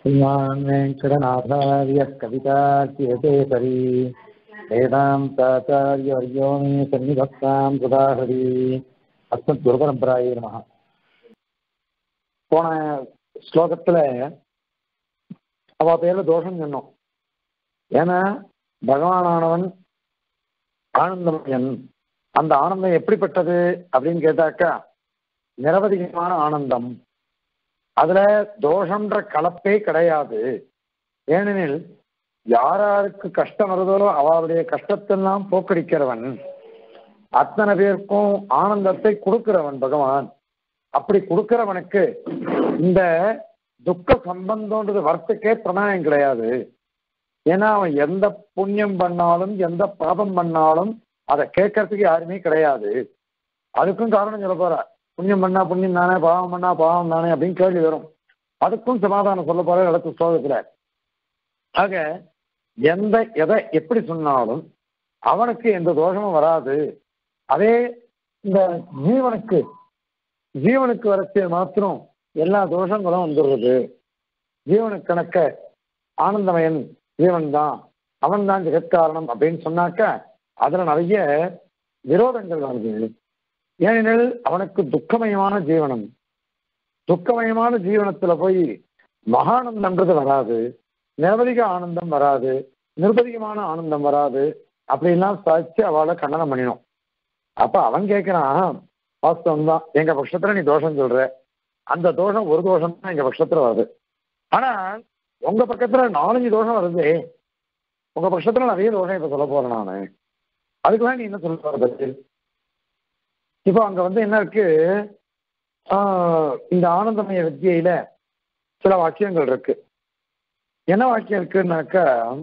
श्रीमान् वेङ्कटनाथार्यः कवितार्क्यतेसरी वेदान्ताचार्यवर्यो मे सन्निभक्तां सुधाहरी அஸ்மத் குருபரம்பராயே நமக போன ஸ்லோகத்துல அவ பேர்ல தோஷம் சொன்னோம் ஏன்னா பகவானானவன் ஆனந்தமயன் அந்த ஆனந்தம் எப்படிப்பட்டது அப்படின்னு கேட்டாக்கா நிரவதிகமான ஆனந்தம் அதுல தோஷம்ன்ற கலப்பே கிடையாது ஏனெனில் யாராருக்கு கஷ்டம் வருதோ அவருடைய கஷ்டத்தெல்லாம் போக்கடிக்கிறவன் அத்தனை பேருக்கும் ஆனந்தத்தை கொடுக்கிறவன் பகவான் அப்படி கொடுக்கிறவனுக்கு இந்த துக்க சம்பந்தம்ன்றது வரத்துக்கே பிரமாயம் கிடையாது ஏன்னா அவன் எந்த புண்ணியம் பண்ணாலும் எந்த பாபம் பண்ணாலும் அதை கேட்கறதுக்கு யாருமே கிடையாது அதுக்கும் காரணம் சொல்ல போற புண்ணியம் பண்ணா புண்ணியம் தானே பாவம் பண்ணா பாவம் தானே அப்படின்னு கேள்வி வரும் அதுக்கும் சமாதானம் சொல்ல போற இடத்து ஸ்லோகத்துல ஆக எந்த எதை எப்படி சொன்னாலும் அவனுக்கு எந்த தோஷமும் வராது அதே இந்த ஜீவனுக்கு ஜீவனுக்கு வரச்சே மாத்திரம் எல்லா தோஷங்களும் வந்துடுறது ஜீவனுக்கு கணக்க ஆனந்தமயன் ஜீவன் தான் அவன் தான் ஜெகத்காரணம் அப்படின்னு சொன்னாக்க அதுல நிறைய விரோதங்கள் வருது ஏனெனில் அவனுக்கு துக்கமயமான ஜீவனம் துக்கமயமான ஜீவனத்துல போய் மகானந்தம்ன்றது வராது நிரவதிக ஆனந்தம் வராது நிர்பதிகமான ஆனந்தம் வராது அப்படின்லாம் சாட்சி அவளை கண்டனம் பண்ணினோம் அப்ப அவன் கேட்கிறான் வாஸ்தவம் தான் எங்க பட்சத்துல நீ தோஷம் சொல்ற அந்த தோஷம் ஒரு தோஷம் தான் எங்க பட்சத்துல வருது ஆனா உங்க பக்கத்துல நாலஞ்சு தோஷம் வருது உங்க பட்சத்துல நிறைய தோஷம் இப்ப சொல்ல போறேன் நானு அதுக்கெல்லாம் நீ என்ன சொல்ல போற பதில் இப்போ அங்க வந்து என்ன இருக்கு இந்த ஆனந்தமய வித்தியில சில வாக்கியங்கள் இருக்கு என்ன வாக்கியம் இருக்குன்னாக்கா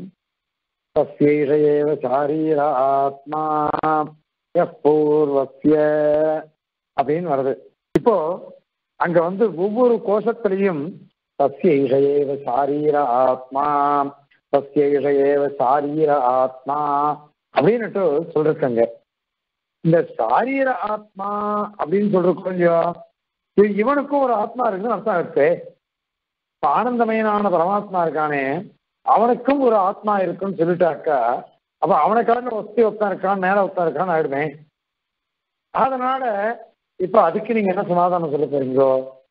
தஸ்யேஷ சாரீர ஆத்மா பூர்வசிய அப்படின்னு வருது இப்போ அங்க வந்து ஒவ்வொரு கோஷத்திலையும் தஸ்யேஷ சாரீர ஆத்மா தஸ்யேஷ சாரீர ஆத்மா அப்படின்னுட்டு சொல்லிருக்கங்க இந்த சாரீர ஆத்மா அப்படின்னு சொல்றோம் இல்லையோ இது இவனுக்கும் ஒரு ஆத்மா இருக்குன்னு அர்த்தம் இருக்கு ஆனந்தமயனான பரமாத்மா இருக்கானே அவனுக்கும் ஒரு ஆத்மா இருக்குன்னு சொல்லிட்டாக்கா அப்ப அவனுக்கான ஒத்தி ஒத்தா இருக்கான் மேல ஒத்தா இருக்கான்னு ஆயிடுமே அதனால இப்ப அதுக்கு நீங்க என்ன சமாதானம் சொல்ல போறீங்கோ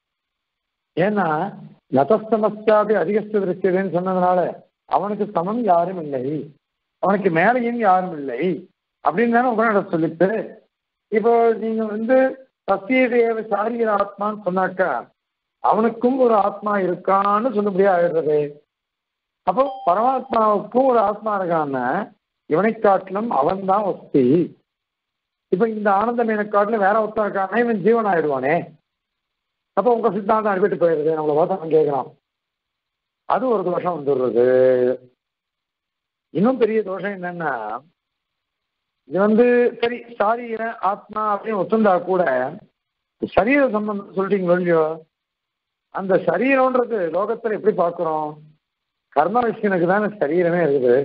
ஏன்னா நதஸ்தமஸ்தாபி அதிகஸ்த திருஷ்யதுன்னு சொன்னதுனால அவனுக்கு சமம் யாரும் இல்லை அவனுக்கு மேலையும் யாரும் இல்லை அப்படின்னு தானே உபநிட சொல்லிட்டு இப்போ நீங்க வந்து சத்தியதேவ சாரீர ஆத்மான்னு சொன்னாக்கா அவனுக்கும் ஒரு ஆத்மா இருக்கான்னு சொல்லும்படியா ஆயிடுறது அப்போ பரமாத்மாவுக்கும் ஒரு ஆத்மா இருக்கான்னு இவனை காட்டிலும் அவன் தான் வஸ்தி இப்ப இந்த ஆனந்தம் எனக்கு காட்டிலும் வேற ஒருத்தன் இருக்கானே இவன் ஜீவன் ஆயிடுவானே அப்போ உங்க சித்தாந்தம் அனுப்பிட்டு போயிடுது நம்மளை பார்த்து கேட்கலாம் அது ஒரு தோஷம் வந்துடுறது இன்னும் பெரிய தோஷம் என்னன்னா இது வந்து சரி சாரீர ஆத்மா அப்படின்னு ஒத்துந்தா கூட சரீர சம்பந்தம் சொல்லிட்டீங்களோ இல்லையோ அந்த சரீரம்ன்றது லோகத்துல எப்படி பார்க்குறோம் கர்ம விஷயனுக்கு தானே சரீரமே இருக்குது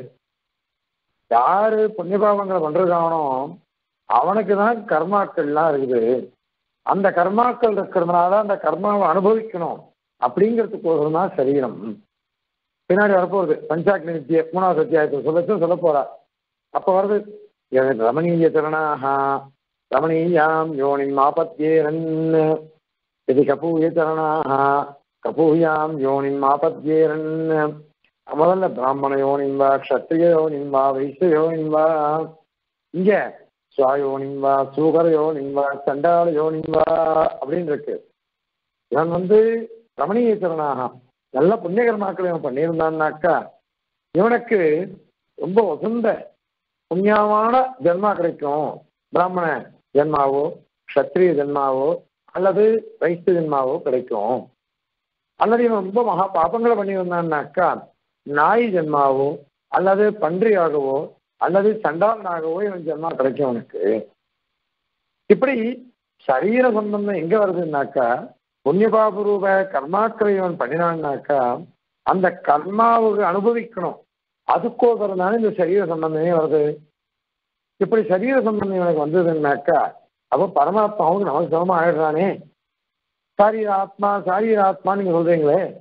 யாரு புண்ணியபாவங்களை பண்றதானோ அவனுக்கு தான் கர்மாக்கள்லாம் இருக்குது அந்த கர்மாக்கள் இருக்கிறதுனால அந்த கர்மாவை அனுபவிக்கணும் அப்படிங்கிறதுக்கோசரம் தான் சரீரம் பின்னாடி வரப்போகுது பஞ்சாக்னி வித்திய மூணாவது அத்தியாயத்தை சொல்லச்சு சொல்ல போறா அப்ப வருது ரமணீய சரணாக ரமணீயாம் யோனிம் ஆபத்தியேரன் இது கபூய சரணாக கபூயாம் யோனிம் ஆபத்தியேரன் முதல்ல பிராமண யோனிம் வா க்ஷத்ரிய யோனிம் வா வைசிய யோனிம் வா இங்க சுவாயோனிம் வா சூகர யோனிம் வா சண்டாள யோனிம் வா அப்படின்னு இருக்கு இவன் வந்து ரமணீய சரணாக நல்ல புண்ணியகர்மாக்கள் இவன் பண்ணியிருந்தான்னாக்கா இவனுக்கு ரொம்ப வசந்த புண்ணியமான ஜென்மா கிடைக்கும் பிராமண ஜென்மாவோ க்ஷத்ரிய ஜென்மாவோ அல்லது வைஸ்து ஜென்மாவோ கிடைக்கும் அல்லது இவன் ரொம்ப மகா பாப்பங்களை பண்ணியிருந்தான்னாக்கா நாய் ஜென்மாவோ அல்லது பன்றியாகவோ அல்லது சண்டாளனாகவோ இவன் ஜென்மா கிடைக்கும் அவனுக்கு இப்படி சரீர சம்பந்தம் எங்க வருதுன்னாக்கா புண்ணியபாபுரூப கர்மாக்களை இவன் பண்ணினான்னாக்கா அந்த கர்மாவுக்கு அனுபவிக்கணும் அதுக்கோசரம் தானே இந்த சரீர சம்பந்தமே வருது இப்படி சரீர சம்பந்தம் எனக்கு வந்ததுன்னாக்கா அப்போ பரமாத்மாவுக்கு நமக்கு சமமா ஆயிடுறானே சாரீர ஆத்மா சாரீர ஆத்மா நீங்க சொல்றீங்களே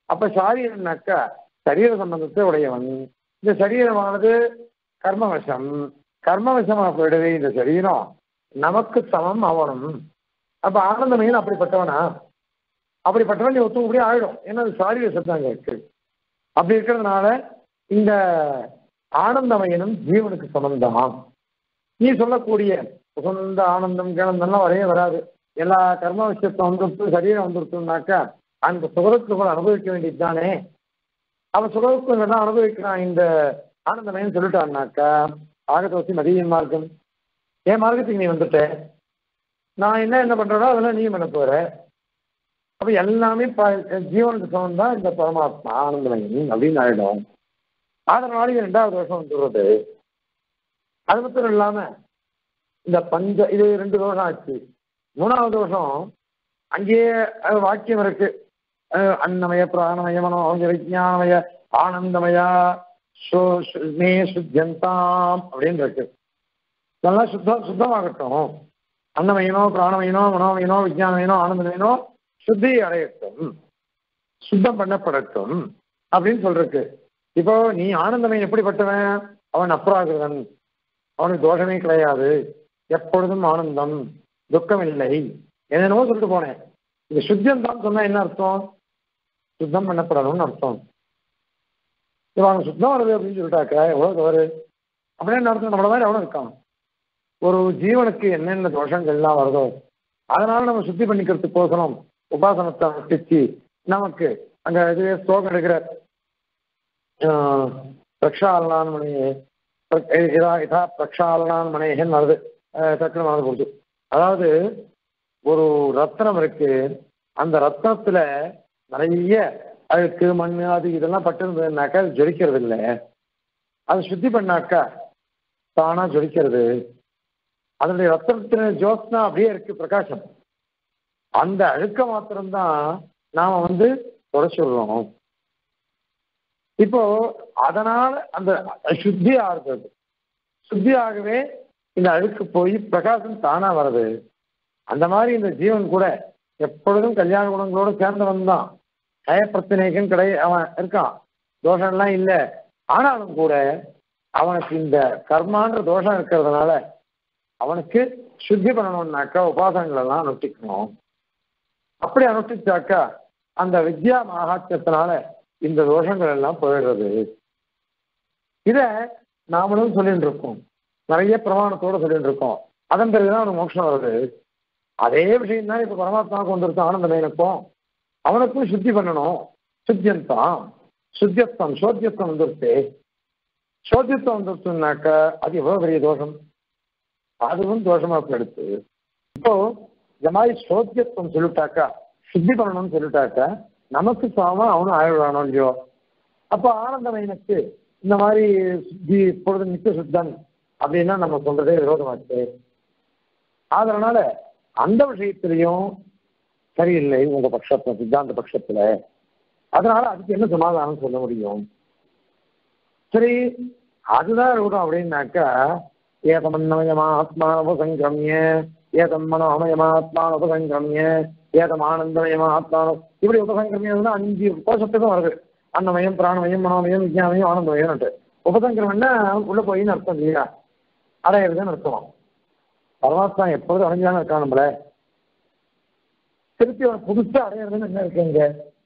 அப்ப சாரீரம்னாக்கா சரீர சம்பந்தத்தை உடையவன் இந்த சரீரமானது கர்மவசம் கர்மவசமா போயிடுது இந்த சரீரம் நமக்கு சமம் அவனும் அப்ப ஆனந்தமயன் அப்படிப்பட்டவனா அப்படிப்பட்டவன் நீ ஒத்துக்கக்கூடிய ஆயிடும் ஏன்னா அது சாரீர சத்தாங்க இருக்கு அப்படி இருக்கிறதுனால இந்த ஆனந்தமயனும் ஜீவனுக்கு சமந்தான் நீ சொல்லக்கூடிய சுகந்த ஆனந்தம் கிழந்தெல்லாம் வரவே வராது எல்லா கர்ம விஷயத்தை வந்துருத்து சரீரம் வந்துருத்துனாக்கா அந்த சுகத்துக்கு கூட அனுபவிக்க வேண்டியது தானே அவன் சுகத்துக்கு தான் அனுபவிக்கிறான் இந்த ஆனந்தமயன் சொல்லிட்டான்னாக்கா ஆகத்தோசி மதியின் மார்க்கம் என் மார்க்கத்துக்கு நீ வந்துட்ட நான் என்ன என்ன பண்றேனோ அதெல்லாம் நீ பண்ண போற அப்ப எல்லாமே ப- ஜீவனுக்கு சமம் தான் இந்த பரமாத்மா ஆனந்தமயன் அப்படின்னு ஆயிடும் அதனால இது ரெண்டாவது வருஷம் வந்துடுறது அது மட்டும் இல்லாம இந்த பஞ்ச இது ரெண்டு வருஷம் ஆச்சு மூணாவது வருஷம் அங்கேயே அஹ், வாக்கியம் இருக்கு அஹ், அன்னமய பிராணமய மனோமய விஜயானமய ஆனந்தமயா சு- சு- மே சுத்தியந்தாம் அப்படின்னு இருக்கு நல்லா சுத்தம் சுத்தமாகட்டும் அன்னமயனோ பிராணமயனோ மனோமயனோ விஜயானமயனோ ஆனந்தமயனோ சுத்தி அடையட்டும் சுத்தம் பண்ணப்படட்டும் அப்படின்னு சொல்றக்கு இப்போ நீ ஆனந்தமயன் எப்படிப்பட்டவன் அவன் அப்ராகிருதன் அவனுக்கு தோஷமே கிடையாது எப்பொழுதும் ஆனந்தம் துக்கம் இல்லை என்னென்னவோ சொல்லிட்டு போனேன் இது சுத்தம் தான் சொன்னா என்ன அர்த்தம் சுத்தம் பண்ணப்படணும்னு அர்த்தம் இப்போ அவன் சுத்தம் வருது அப்படின்னு சொல்லிட்டாக்க எவ்வளவு தவறு அப்படின்னு என்ன அர்த்தம் நம்மள மாதிரி எவ்வளவு இருக்கான் ஒரு ஜீவனுக்கு என்னென்ன தோஷங்கள்லாம் வருதோ அதனால நம்ம சுத்தி பண்ணிக்கிறதுக்கோசரம் உபாசனத்தை அனுஷ்டிச்சு நமக்கு அங்க இது ஸ்லோகம் எடுக்கிற பிரக்ஷாலனான் மணியே இதா இதா பிரக்ஷாலனான் மனையன் வருது அஹ் டக்குனு மனது போச்சு அதாவது ஒரு ரத்னம் இருக்கு அந்த ரத்னத்துல நிறைய அழுக்கு மண் அது இதெல்லாம் பட்டிருந்ததுனாக்கா அது ஜொலிக்கிறது இல்லை அது சுத்தி பண்ணாக்கா தானா ஜொலிக்கிறது அதனுடைய ரத்தனத்தின ஜோத்னா அப்படியே இருக்கு பிரகாசம் அந்த அழுக்க மாத்திரம்தான் நாம வந்து குறைச்சிடுறோம் இப்போ அதனால அந்த சுத்தி ஆகுறது சுத்தி ஆகவே இந்த அழுக்கு போய் பிரகாசம் தானா வருது அந்த மாதிரி இந்த ஜீவன் கூட எப்பொழுதும் கல்யாண குணங்களோட சேர்ந்தவன் தான் கய பிரச்சனைக்கும் கிடை அவன் இருக்கான் தோஷம்லாம் இல்லை ஆனாலும் கூட அவனுக்கு இந்த கர்மான்ற தோஷம் இருக்கிறதுனால அவனுக்கு சுத்தி பண்ணணும்னாக்கா உபாசனங்கள் எல்லாம் அனுஷ்டிக்கணும் அப்படி அனுஷ்டிச்சாக்கா அந்த வித்யா மகாத்தியத்தினால இந்த தோஷங்கள் எல்லாம் போயிடுறது இத நாமளும் சொல்லிட்டு இருக்கோம் நிறைய பிரமாணத்தோட சொல்லிட்டு இருக்கோம் அதன் பிறகுதான் அவனுக்கு மோட்சம் வருது அதே விஷயம் தான் இப்ப பரமாத்மாவுக்கு வந்திருக்க ஆனந்தமயனுக்கும் அவனுக்கும் சுத்தி பண்ணணும் சுத்தியந்தான் சுத்தியத்துவம் சோத்தியத்துவம் வந்துருச்சு சோத்தியத்துவம் வந்துருச்சுனாக்கா அது எவ்வளவு பெரிய தோஷம் அதுவும் தோஷமா போயிடுச்சு இப்போ இந்த மாதிரி சோத்தியத்துவம் சொல்லிட்டாக்கா சுத்தி பண்ணணும்னு சொல்லிட்டாக்கா நமக்கு சாம அவனும் ஆயிடுவானோ இல்லையோ அப்போ ஆனந்தமயனுக்கு இந்த மாதிரி சுத்தி இப்பொழுது நித்திய சுத்தன் அப்படின்னா நம்ம சொல்றதே விரோதமாச்சு அதனால அந்த விஷயத்திலையும் சரியில்லை உங்க பட்சத்துல சித்தாந்த பட்சத்துல அதனால அதுக்கு என்ன சமாதானம் சொல்ல முடியும் சரி அதுதான் இருக்கட்டும் அப்படின்னாக்கா ஏதமன்னமயமாத்மானபசங்கிரமிய ஏதம் மனோமயமாத்மானபசங்கிரமிய ஏதம் ஆனந்தமயமாத்மானோ இப்படி உபசங்கிரமியம் அஞ்சு கோஷத்துக்கும் வருது அன்னமயம் பிராணமயம் மனோமயம் விஜயாமயம் ஆனந்தமயம் உபசங்கிரமம்னா உள்ள போயின்னு அர்த்தம் இல்லையா அடையிறதுன்னு அர்த்தம் பரமாத்மா எப்பொழுதும் அடைஞ்சாலும் இருக்கான் நம்மள திருப்பி அவன் புதுசா அடையிறதுன்னு என்ன இருக்குங்க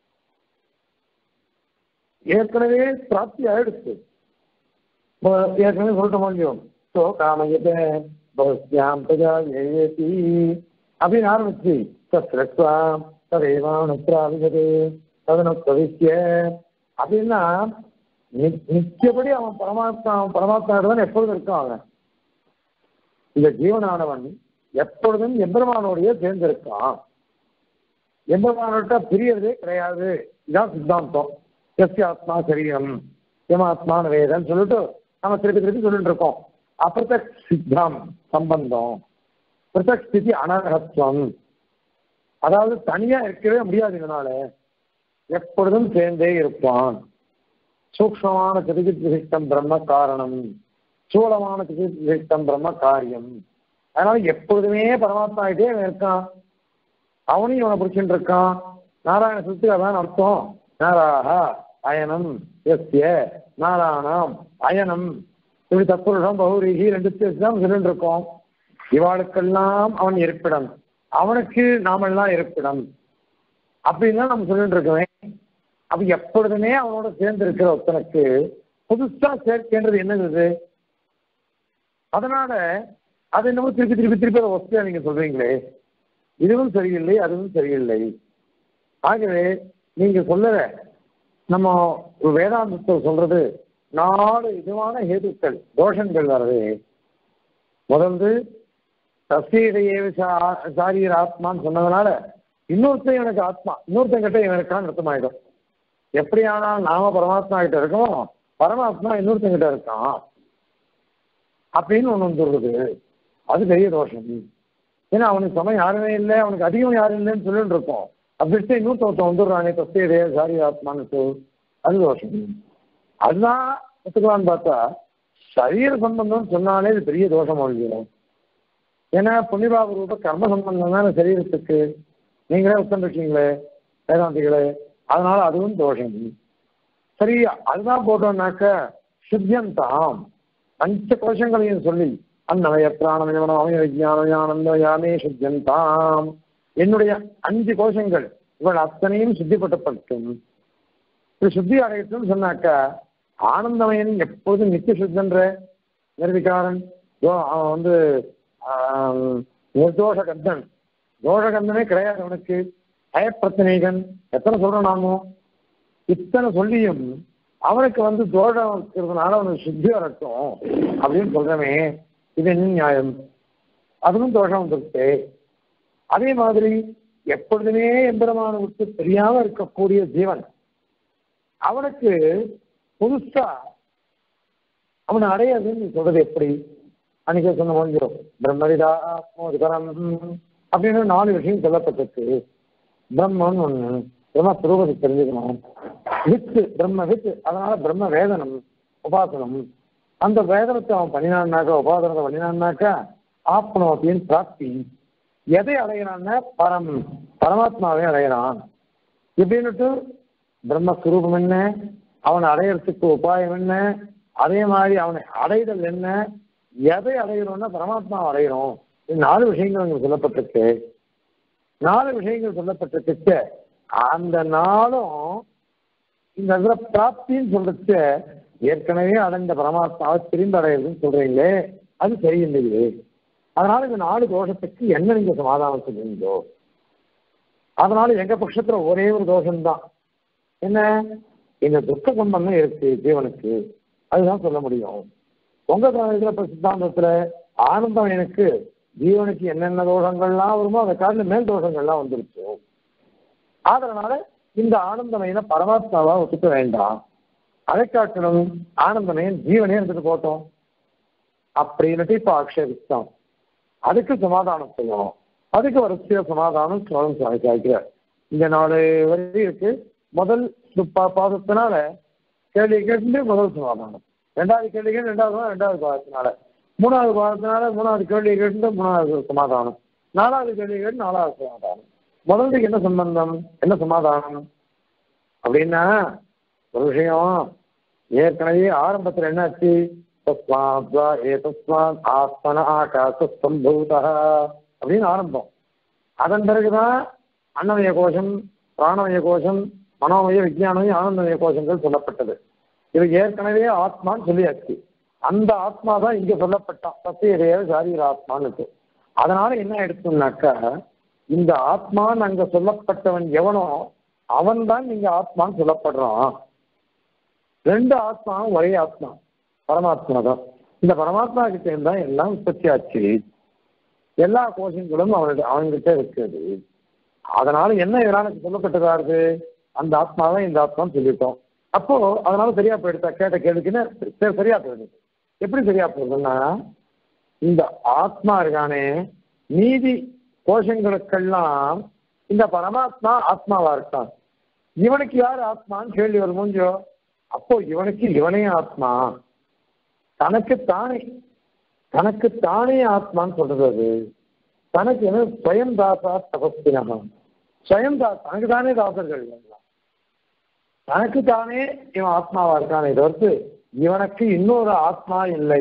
ஏற்கனவே பிராப்தி ஆயிடுச்சு இப்போ ஏற்கனவே சொல்லிட்ட முடியும் ஸோ காமயத்தை பவஸ்யாம் பிரஜா ஏதி அப்படின்னு ஆரம்பிச்சு தத்ரத்வா ததேவானுத்ராவிகது ததனுத்வவிஷ்ய அப்படின்னா நி- நித்தியபடி அவன் பரமாத்மா அவன் பரமாத்மா தான் எப்பொழுதும் இருக்கான் அவன் இந்த ஜீவனானவன் எப்பொழுதும் எம்பெருமானோடைய சேர்ந்திருக்கான் எம்பெருமானோட்ட பிரியறதே கிடையாது இதான் சித்தாந்தம் எஸ்ய ஆத்மா சரீரம் எமாத்மா வேதம் சொல்லிட்டு நம்ம திருப்பி திருப்பி சொல்லிட்டு இருக்கோம் அப்பிரதக் சித்தம் சம்பந்தம் பிரதக் ஸ்திதி அனர்ஹத்துவம் அதாவது தனியா இருக்கவே முடியாது இதனால எப்பொழுதும் சேர்ந்தே இருப்பான் சூக்ஷ்மமான திரிகித் விசிஷ்டம் பிரம்ம காரணம் சூலமான திரிகித் விசிஷ்டம் பிரம்ம காரியம் அதனால எப்பொழுதுமே பரமாத்மா கிட்டே அவன் இருக்கான் அவனையும் இவனை பிடிச்சிட்டு இருக்கான் நாராயண சுத்தி அதான் அர்த்தம் நாராக அயனம் எஸ்ய நாராணாம் அயனம் இப்படி தற்புருஷம் பௌரிகி ரெண்டு தான் சொல்லிட்டு இருக்கோம் இவாளுக்கெல்லாம் அவன் இருப்பிடம் அவனுக்கு நாமெல்லாம் இருப்பிடம் அப்படின்லாம் நம்ம சொல்லிட்டு இருக்கோமே அப்ப எப்பொழுதுமே அவனோட சேர்ந்து இருக்கிற ஒருத்தனுக்கு புதுசா சேர்க்கின்றது என்னது அதனால அது என்னமோ திருப்பி திருப்பி திருப்பி அதை வசதியா நீங்க சொல்றீங்களே இதுவும் சரியில்லை அதுவும் சரியில்லை ஆகவே நீங்க சொல்லற நம்ம ஒரு வேதாந்தத்தை சொல்றது நாலு இதுவான ஹேதுக்கள் தோஷங்கள் வர்றது முதல்ந்து தசீடையே சாரீர ஆத்மான்னு சொன்னதுனால இன்னொருத்தன் எனக்கு ஆத்மா இன்னொருத்தன் கிட்ட இவன் இருக்கான்னு அர்த்தமாயிடும் எப்படியானால் நாம பரமாத்மா கிட்ட இருக்கோம் பரமாத்மா இன்னொருத்தன் கிட்ட இருக்கான் அப்படின்னு ஒண்ணு வந்துடுறது அது பெரிய தோஷம் ஏன்னா அவனுக்கு சமயம் யாருமே இல்லை அவனுக்கு அதிகம் யாரும் இல்லைன்னு சொல்லிட்டு இருக்கோம் அப்படின்ட்டு இன்னொருத்தவன் வந்துடுறானே தஸ்தேதே சாரி ஆத்மானுக்கு அது தோஷம் அதுதான் ஒத்துக்கலான்னு பார்த்தா சரீர சம்பந்தம் சொன்னாலே இது பெரிய தோஷம் ஒழிஞ்சிடும் ஏன்னா புண்ணியபாப ரூப கர்ம சம்பந்தம் தானே சரீரத்துக்கு நீங்களே உட்காந்துருக்கீங்களே வேதாந்திகளே அதனால அதுவும் தோஷம் சரி அதுதான் போட்டோம்னாக்க சுத்தியந்தாம் பஞ்ச கோஷங்களையும் சொல்லி அன்னமய பிராணமயமனம் அவய விஜயானம் ஆனந்த யானே சுத்தியந்தாம் என்னுடைய அஞ்சு கோஷங்கள் இவள் அத்தனையும் சுத்திப்பட்டப்பட்டும் இது சுத்தி அடையட்டும் சொன்னாக்க ஆனந்தமயன் எப்போதும் நித்திய சுத்தன்ற நிர்விகாரன் அவன் வந்து நிர்தோஷ கந்தன் தோஷகந்தனே கிடையாது அவனுக்கு பயப்பிரச்சனைகன் எத்தனை சொல்றோம் நாமோ இத்தனை சொல்லியும் அவனுக்கு வந்து தோஷம் இருக்கிறதுனால அவனுக்கு சுத்தி வரட்டும் அப்படின்னு சொல்றமே இது என்ன நியாயம் அதுவும் தோஷம் வந்துருக்கு அதே மாதிரி எப்பொழுதுமே எம்பெருமான விட்டு தெரியாம இருக்கக்கூடிய ஜீவன் அவனுக்கு புதுசா அவனை அடையாதுன்னு சொல்றது எப்படி அன்னைக்கு சொன்ன கொஞ்சம் பிரம்மவிதா ஆத்மோதிகரம் அப்படின்னு நாலு விஷயம் சொல்லப்பட்டிருக்கு பிரம்மன் ஒண்ணு பிரம்ம சுரூபத்தை தெரிஞ்சுக்கணும் வித்து பிரம்ம வித்து அதனால பிரம்ம வேதனம் உபாசனம் அந்த வேதனத்தை அவன் பண்ணினான்னாக்கா உபாசனத்தை பண்ணினான்னாக்கா ஆப்னோ அப்படின்னு பிராப்தி எதை அடைகிறான்னா பரம் பரமாத்மாவே அடைகிறான் இப்படின்னுட்டு பிரம்மஸ்வரூபம் என்ன அவனை அடையறதுக்கு உபாயம் என்ன அதே மாதிரி அவனை அடைதல் என்ன எதை அடைகிறோம்னா பரமாத்மா அடைகிறோம் இது நாலு விஷயங்கள் அங்க சொல்லப்பட்டிருக்கு நாலு விஷயங்கள் சொல்லப்பட்டிருக்கு அந்த நாளும் இந்த இதுல பிராப்தின்னு சொல்றதுக்கு ஏற்கனவே அடைந்த பரமாத்மாவை திரும்ப அடையிறதுன்னு சொல்றீங்களே அது சரியில்லையே அதனால இந்த நாலு தோஷத்துக்கு என்ன நீங்க சமாதானம் சொல்றீங்களோ அதனால எங்க பட்சத்துல ஒரே ஒரு தோஷம்தான் என்ன இந்த துக்க சம்பந்தம் இருக்கு ஜீவனுக்கு அதுதான் சொல்ல முடியும் உங்க இதுல சித்தாந்தத்துல ஆனந்தம் எனக்கு ஜீவனுக்கு என்னென்ன தோஷங்கள்லாம் வருமோ அதை காட்டில மேல் தோஷங்கள்லாம் வந்துருச்சு அதனால இந்த ஆனந்தமயனை பரமாத்மாவா ஒத்துக்க வேண்டாம் அதை காட்டிலும் ஆனந்தமயன் ஜீவனே இருந்துட்டு போட்டோம் அப்படின்னுட்டு இப்ப ஆக்ஷேபித்தான் அதுக்கு சமாதானம் செய்யணும் அதுக்கு வரிசைய சமாதானம் சோழன் சுவாமி சாய்க்கிறார் இந்த நாலு வரி இருக்கு முதல் பாதத்தினால கேள்வி கேட்டு முதல் சமாதானம் ரெண்டாவது கேள்வி கேட்டு ரெண்டாவது ரெண்டாவது பாதத்தினால மூணாவது பாதத்தினால மூணாவது கேள்வி கேட்டு மூணாவது சமாதானம் நாலாவது கேள்வி கேட்டு நாலாவது சமாதானம் முதலுக்கு என்ன சம்பந்தம் என்ன சமாதானம் அப்படின்னா ஒரு விஷயம் ஏற்கனவே ஆரம்பத்துல என்னாச்சு தஸ்மாத் ஏ தஸ்மாத் ஆத்மன ஆகாச சம்பூதா அப்படின்னு ஆரம்பம் அதன் பிறகுதான் அன்னமய கோஷம் பிராணமய கோஷம் மனோமய விஜயானமய ஆனந்தமய கோஷங்கள் சொல்லப்பட்டது இது ஏற்கனவே ஆத்மான்னு சொல்லியாச்சு அந்த ஆத்மா தான் இங்க சொல்லப்பட்டான் சத்தியதேவ சாரீர ஆத்மான்னு அதனால என்ன எடுத்தோம்னாக்கா இந்த ஆத்மான்னு அங்க சொல்லப்பட்டவன் எவனோ அவன் தான் நீங்க ஆத்மான்னு சொல்லப்படுறான் ரெண்டு ஆத்மாவும் ஒரே ஆத்மா பரமாத்மா தான் இந்த பரமாத்மா கிட்ட இருந்தா எல்லாம் உற்பத்தி ஆச்சு எல்லா கோஷங்களும் அவனுடைய அவன்கிட்ட இருக்குது அதனால என்ன இதனால சொல்லப்பட்டதா இருக்கு அந்த ஆத்மாவை இந்த ஆத்மான்னு சொல்லிட்டோம் அப்போ அதனால சரியா போயிடுதா கேட்ட கேள்விக்குன்னு சரி சரியா போயிடுது எப்படி சரியா போகுதுன்னா இந்த ஆத்மா இருக்கானே நீதி கோஷங்களுக்கெல்லாம் இந்த பரமாத்மா ஆத்மாவா இருக்கான் இவனுக்கு யார் ஆத்மான்னு கேள்வி வரும் மூஞ்சோ அப்போ இவனுக்கு இவனே ஆத்மா தனக்கு தானே தனக்கு தானே ஆத்மான்னு சொல்றது அது தனக்கு என்ன ஸ்வயம் தாசா தபஸ்தினகம் ஸ்வயம் தாஸ் தனக்கு தானே தாசர்கள் எல்லாம் தனக்கு தானே இவன் ஆத்மாவா இருக்கானே தவிர்த்து இவனுக்கு இன்னொரு ஆத்மா இல்லை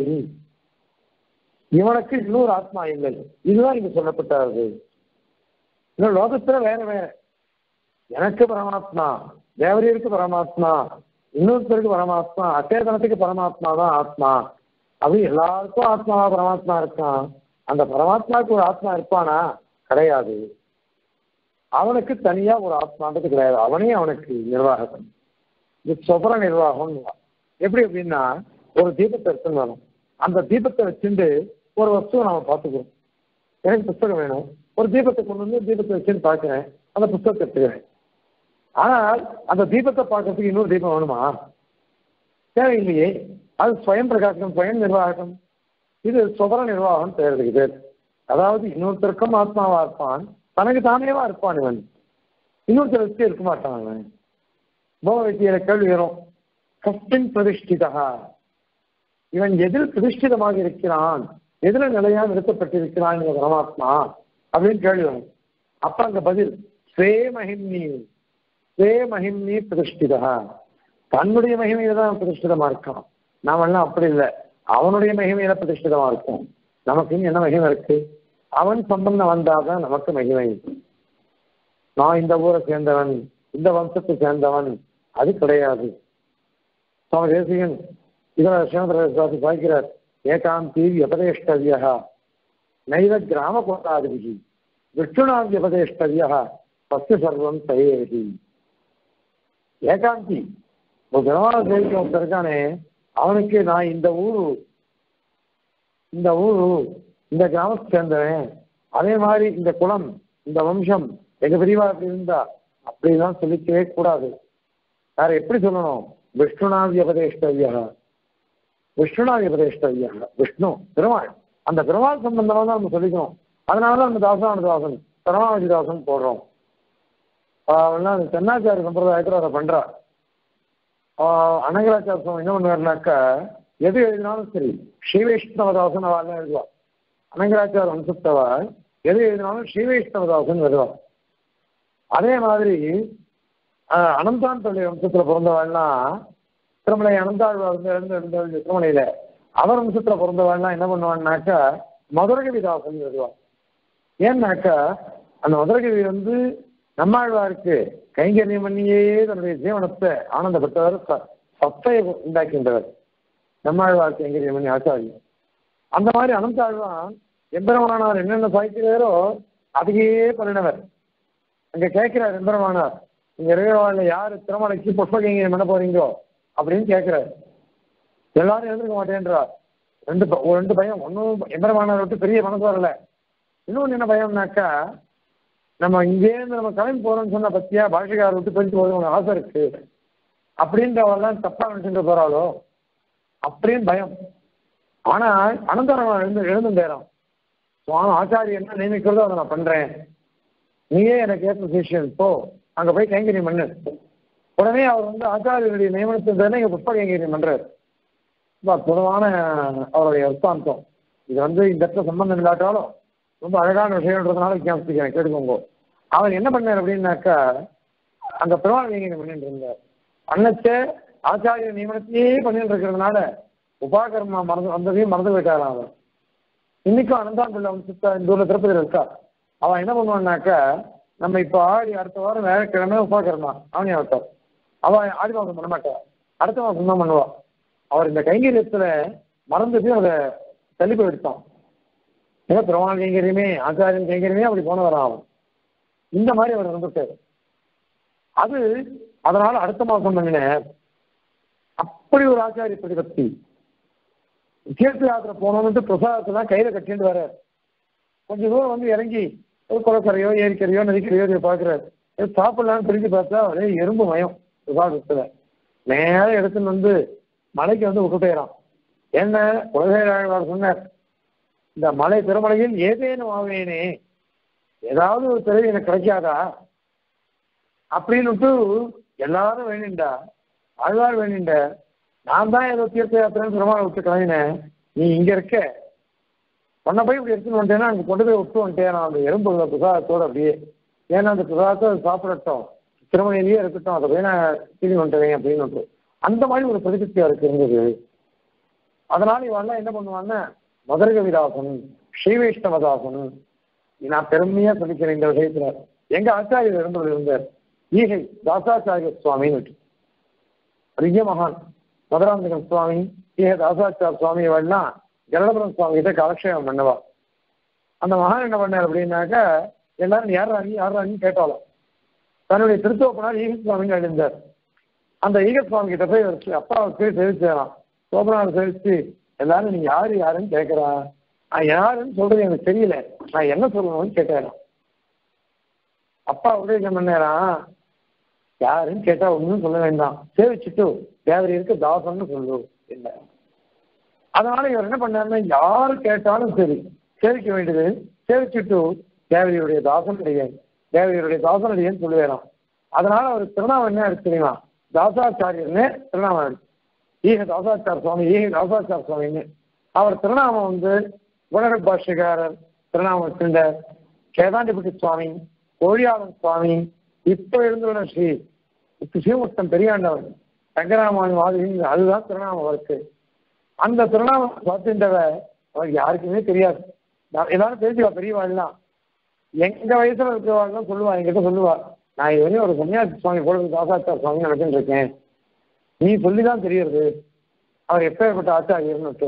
இவனுக்கு இன்னொரு ஆத்மா இல்லை இதுதான் இங்க சொல்லப்பட்டாரு இன்னும் லோகத்துல வேற வேற எனக்கு பரமாத்மா தேவரியருக்கு பரமாத்மா இன்னொருத்தருக்கு பரமாத்மா அச்சேதனத்துக்கு பரமாத்மா தான் ஆத்மா அது எல்லாருக்கும் ஆத்மாவா பரமாத்மா இருக்கான் அந்த பரமாத்மாவுக்கு ஒரு ஆத்மா இருப்பானா கிடையாது அவனுக்கு தனியா ஒரு ஆத்மான்றது கிடையாது அவனே அவனுக்கு நிர்வாகம் இது சொபர நிர்வாகம் எப்படி அப்படின்னா ஒரு தீபத்தை எடுத்துன்னு வரும் அந்த தீபத்தை வச்சுட்டு ஒரு வஸ்துவை நாம பார்த்துக்கிறோம் எனக்கு புஸ்தகம் வேணும் ஒரு தீபத்தை கொண்டு வந்து தீபத்தை வச்சுன்னு பார்க்கிறேன் அந்த புஸ்தகத்தை எடுத்துக்கிறேன் ஆனால் அந்த தீபத்தை பார்க்கறதுக்கு இன்னொரு தீபம் வேணுமா தேவையில்லையே அது ஸ்வயம் பிரகாசம் ஸ்வயம் நிர்வாகம் இது சுபர நிர்வாகம் பெயருக்கு பேர் அதாவது இன்னொருத்தருக்கும் ஆத்மாவா இருப்பான் தனக்கு தானேவா இருப்பான் இவன் இன்னொருத்தர் வச்சு இருக்க மாட்டான் அவன் போக வைத்தியில கேள்வி வரும் கஸ்டின் பிரதிஷ்டிதா இவன் எதில் பிரதிஷ்டிதமாக இருக்கிறான் எதுல நிலையா நிறுத்தப்பட்டிருக்கிறான் இந்த பரமாத்மா அப்படின்னு கேள்வி வரும் அப்ப அங்க பதில் ஸ்வே மகிம்னி ஸ்வே மகிம்னி பிரதிஷ்டிதா தன்னுடைய மகிமையில தான் பிரதிஷ்டிதமா இருக்கான் நாமெல்லாம் அப்படி இல்லை அவனுடைய மகிமையில பிரதிஷ்டிதமா இருக்கும் நமக்கு இன்னும் என்ன மகிமை இருக்கு அவன் சம்பந்தம் வந்தாதான் நமக்கு மகிமை நான் இந்த ஊரை சேர்ந்தவன் இந்த வம்சத்தை சேர்ந்தவன் அது கிடையாது சுவாமி தேசிகன் இதில் சிவந்திர பாய்க்கிறார் ஏகாந்தி வியபதேஷ்டவியா நைவ கிராம கோட்டாதிபதி விஷ்ணுனா வியபதேஷ்டவியா பஸ்து சர்வம் சயேதி ஏகாந்தி ஒரு கிரமண சேவிக்க ஒருத்தர் இருக்கானே அவனுக்கு நான் இந்த ஊரு இந்த ஊரு இந்த கிராமத்தை சேர்ந்தவன் அதே மாதிரி இந்த குலம் இந்த வம்சம் எங்க பெரியவா அப்படி இருந்தா அப்படிலாம் சொல்லிக்கவே கூடாது வேற எப்படி சொல்லணும் விஷ்ணுனா வியபதேஷ்டவியா விஷ்ணுனா வியபதேஷ்டவியா விஷ்ணு பெருமாள் அந்த பெருமாள் சம்பந்தமா தான் நம்ம சொல்லிக்கணும் அதனாலதான் நம்ம தாசான தாசன் பெருமாவதி தாசன் போடுறோம் அவெல்லாம் அந்த தென்னாச்சாரி சம்பிரதாயத்தில் அதை பண்றா அனங்கராச்சார சுவாமி என்ன பண்ணுவாருனாக்கா எது எழுதினாலும் சரி ஸ்ரீவைஷ்ணவதாசன் அவள் எழுதுவா அனங்கராச்சார வம்சத்தவா எது எழுதினாலும் ஸ்ரீவைஷ்ணவதாசன் எழுதுவா அதே மாதிரி அனந்தான் தொழில் வம்சத்துல பிறந்தவாள்லாம் திருமலை அனந்தாழ்வார் வந்து எழுந்து எழுந்து திருமலையில அவர் வம்சத்துல பிறந்தவாள்லாம் என்ன பண்ணுவான்னாக்கா மதுரகவிதாசன் எழுதுவான் ஏன்னாக்கா அந்த மதுரகவி வந்து நம்மாழ்வாருக்கு கைங்கரியம் பண்ணியே தன்னுடைய ஜீவனத்தை ஆனந்தப்பட்டவர் சத்தையை உண்டாக்கின்றவர் நம்மாழ்வார் கைங்கரியம் பண்ணி ஆச்சாரியம் அந்த மாதிரி அனந்தாழ்வான் எம்பெருமானார் என்னென்ன சாய்க்கிறாரோ அதையே பண்ணினவர் அங்க கேட்கிறார் எம்பெருமானார் இங்க இருக்கிறவாழ்ல யாரு திருமலைக்கு புஷ்பகைங்கரியம் பண்ண போறீங்களோ அப்படின்னு கேட்கிறார் எல்லாரும் எழுந்திருக்க மாட்டேன்றார் ரெண்டு ஒரு ரெண்டு பயம் ஒன்றும் எம்பெருமானார் விட்டு பெரிய மனசு வரல இன்னொன்று என்ன பயம்னாக்கா நம்ம இங்கேருந்து நம்ம கிளம்பி போறோம்னு சொன்ன பத்தியா பாஷகார விட்டு பிரிஞ்சு போது உனக்கு ஆசை இருக்கு அப்படின்றவெல்லாம் தப்பா நினைச்சுட்டு போறாளோ அப்படின்னு பயம் ஆனா அனந்தரம் எழுந்து எழுந்துட்டேறான் சுவாமி ஆச்சாரியர் என்ன நியமிக்கிறதோ அதை நான் பண்றேன் நீயே எனக்கு ஏற்ற சிஷியன் போ அங்க போய் கைங்கரியம் பண்ணு உடனே அவர் வந்து ஆச்சாரியனுடைய நியமனத்தின் இங்க புஷ்ப கைங்கரியம் பண்றாரு ரொம்ப அற்புதமான அவருடைய அர்த்தாந்தம் இது வந்து இந்த இடத்துல சம்பந்தம் இல்லாட்டாலும் ரொம்ப அழகான விஷயம்ன்றதுனால வித்தியாசத்துக்கு கேட்டுக்கோங்க அவர் என்ன பண்ணார் அப்படின்னாக்கா அந்த பெருமாள் கைங்கரியம் பண்ணிட்டு இருந்தார் அன்னச்ச ஆச்சாரிய நியமனத்தையே பண்ணிட்டு இருக்கிறதுனால உபாகர்மா மறந்து வந்ததையும் மறந்து போயிட்டாராம் அவர் இன்னைக்கும் அனந்தான் பிள்ளை வம்சத்தை இந்த ஊர்ல திருப்பதியில் இருக்கா அவன் என்ன பண்ணுவான்னாக்கா நம்ம இப்போ ஆடி அடுத்த வாரம் வேலைக்கிழமை உபாகர்மா அவனி ஆகட்டும் அவன் ஆடி மாதம் பண்ண மாட்டா அடுத்த மாதம் தான் பண்ணுவா அவர் இந்த கைங்கரியத்துல மறந்துட்டு அதை தள்ளி போயிடுத்தான் ஏதோ பெருமாள் கைங்கரியமே ஆச்சாரியன் கைங்கரியமே அப்படி போனவரான் அவன் இந்த மாதிரி அவர் இருந்துட்டாரு அது அதனால அடுத்த மாதம் பண்ணின அப்படி ஒரு ஆச்சாரிய பிரதிபத்தி தீர்த்த யாத்திரை போனோம்னு பிரசாதத்தை தான் கையில கட்டிட்டு வர கொஞ்சம் தூரம் வந்து இறங்கி ஒரு குளக்கரையோ ஏரிக்கரையோ நதிக்கரையோ இதை பார்க்குறாரு சாப்பிடலான்னு பிரிஞ்சு பார்த்தா ஒரே எறும்பு மயம் பிரசாதத்துல நேர எடுத்துன்னு வந்து மலைக்கு வந்து விட்டுட்டேறான் என்ன குலசேராழ்வார் சொன்னார் இந்த மலை பெருமலையில் ஏதேனும் ஆவேனே ஏதாவது ஒரு பிறவி எனக்கு கிடைக்காதா அப்படின்னுட்டு எல்லாரும் வேணுண்டா ஆழ்வார் வேணுண்ட நான் தான் ஏதோ தீர்த்த யாத்திரைன்னு பெருமாளை விட்டு கிளம்பினேன் நீ இங்க இருக்க உன்னை போய் இப்படி எடுத்துன்னு வந்துட்டேன்னா அங்கே கொண்டு போய் விட்டு வந்துட்டேன் நான் அந்த எறும்பு பிரசாதத்தோட அப்படியே ஏன்னா அந்த பிரசாதத்தை அது சாப்பிடட்டும் திருமணிலேயே இருக்கட்டும் அதை போய் நான் திரும்பி வந்துட்டேன் அப்படின்னு ஒன்று. அந்த மாதிரி ஒரு பிரதிபத்தி அவருக்கு இருந்தது அதனால இவெல்லாம் என்ன பண்ணுவான்னா மதுரை கவிதாசன் ஸ்ரீ வைஷ்ணவதாசன் நான் பெருமையா சொல்லிக்கிறேன் இந்த விஷயத்துல எங்க ஆச்சாரியர் இருந்தவர் இருந்தார் ஈகை தாசாச்சாரிய சுவாமின்னு பெரிய மகான் மதுராந்தகன் சுவாமி ஈகை தாசாச்சார சுவாமி எல்லாம் ஜலபுரம் சுவாமி கிட்ட காலக்ஷேபம் பண்ணுவா அந்த மகான் என்ன பண்ணார் அப்படின்னாக்க எல்லாரும் யார் ராணி யார் ராணின்னு கேட்டாலும் தன்னுடைய திருத்தோப்பனார் ஈக சுவாமின்னு எழுந்தார் அந்த ஈக சுவாமி கிட்ட போய் வச்சு அப்பாவுக்கு தெரிவிச்சாராம் சோபனார் தெரிவிச்சு எல்லாரும் நீ யாரு யாருன்னு கேட்கிறா நான் யாருன்னு சொல்றது எனக்கு தெரியல நான் என்ன சொல்லணும்னு கேட்டேன் அப்பா உபதேசம் பண்ணேராம் யாருன்னு கேட்டா ஒன்றும் சொல்ல வேண்டாம் சேவிச்சுட்டு தேவரியருக்கு தாசன்னு சொல்லு இல்ல அதனால இவர் என்ன பண்ணாருன்னா யாரு கேட்டாலும் சரி சேவிக்க வேண்டியது சேவிச்சுட்டு தேவரியுடைய தாசனுடைய தேவரியுடைய தாசனுடையன்னு சொல்லுவேறாம் அதனால அவர் திருநாமம் என்ன இருக்கு தெரியுமா தாசாச்சாரியர்னு திருநாமம் இருக்கு ஈக தாசாச்சார சுவாமி ஈக தாசாச்சார சுவாமின்னு அவர் திருநாமம் வந்து குணர பாஷ்யக்காரர் திருநாமம் வச்சிருந்த கேதாண்டிபுட்டி சுவாமி கோழியாளன் சுவாமி இப்ப இருந்துள்ள ஸ்ரீ ஸ்ரீமுத்தம் பெரியாண்டவர் ரங்கராமாயணம் மாதிரி அதுதான் திருநாமம் அவருக்கு அந்த திருநாமம் பார்த்துட்டவ அவருக்கு யாருக்குமே தெரியாது நான் எல்லாரும் தெரிஞ்சுவா பெரியவாள்லாம் எங்க வயசுல இருக்கிறவாள்லாம் சொல்லுவா என்கிட்ட சொல்லுவா நான் இதுவரையும் ஒரு சன்னியாசி சுவாமி போல தாசாச்சார சுவாமி நடத்திட்டு இருக்கேன் நீ சொல்லிதான் தெரியறது அவர் எப்பேற்பட்ட ஆச்சாரியர்னு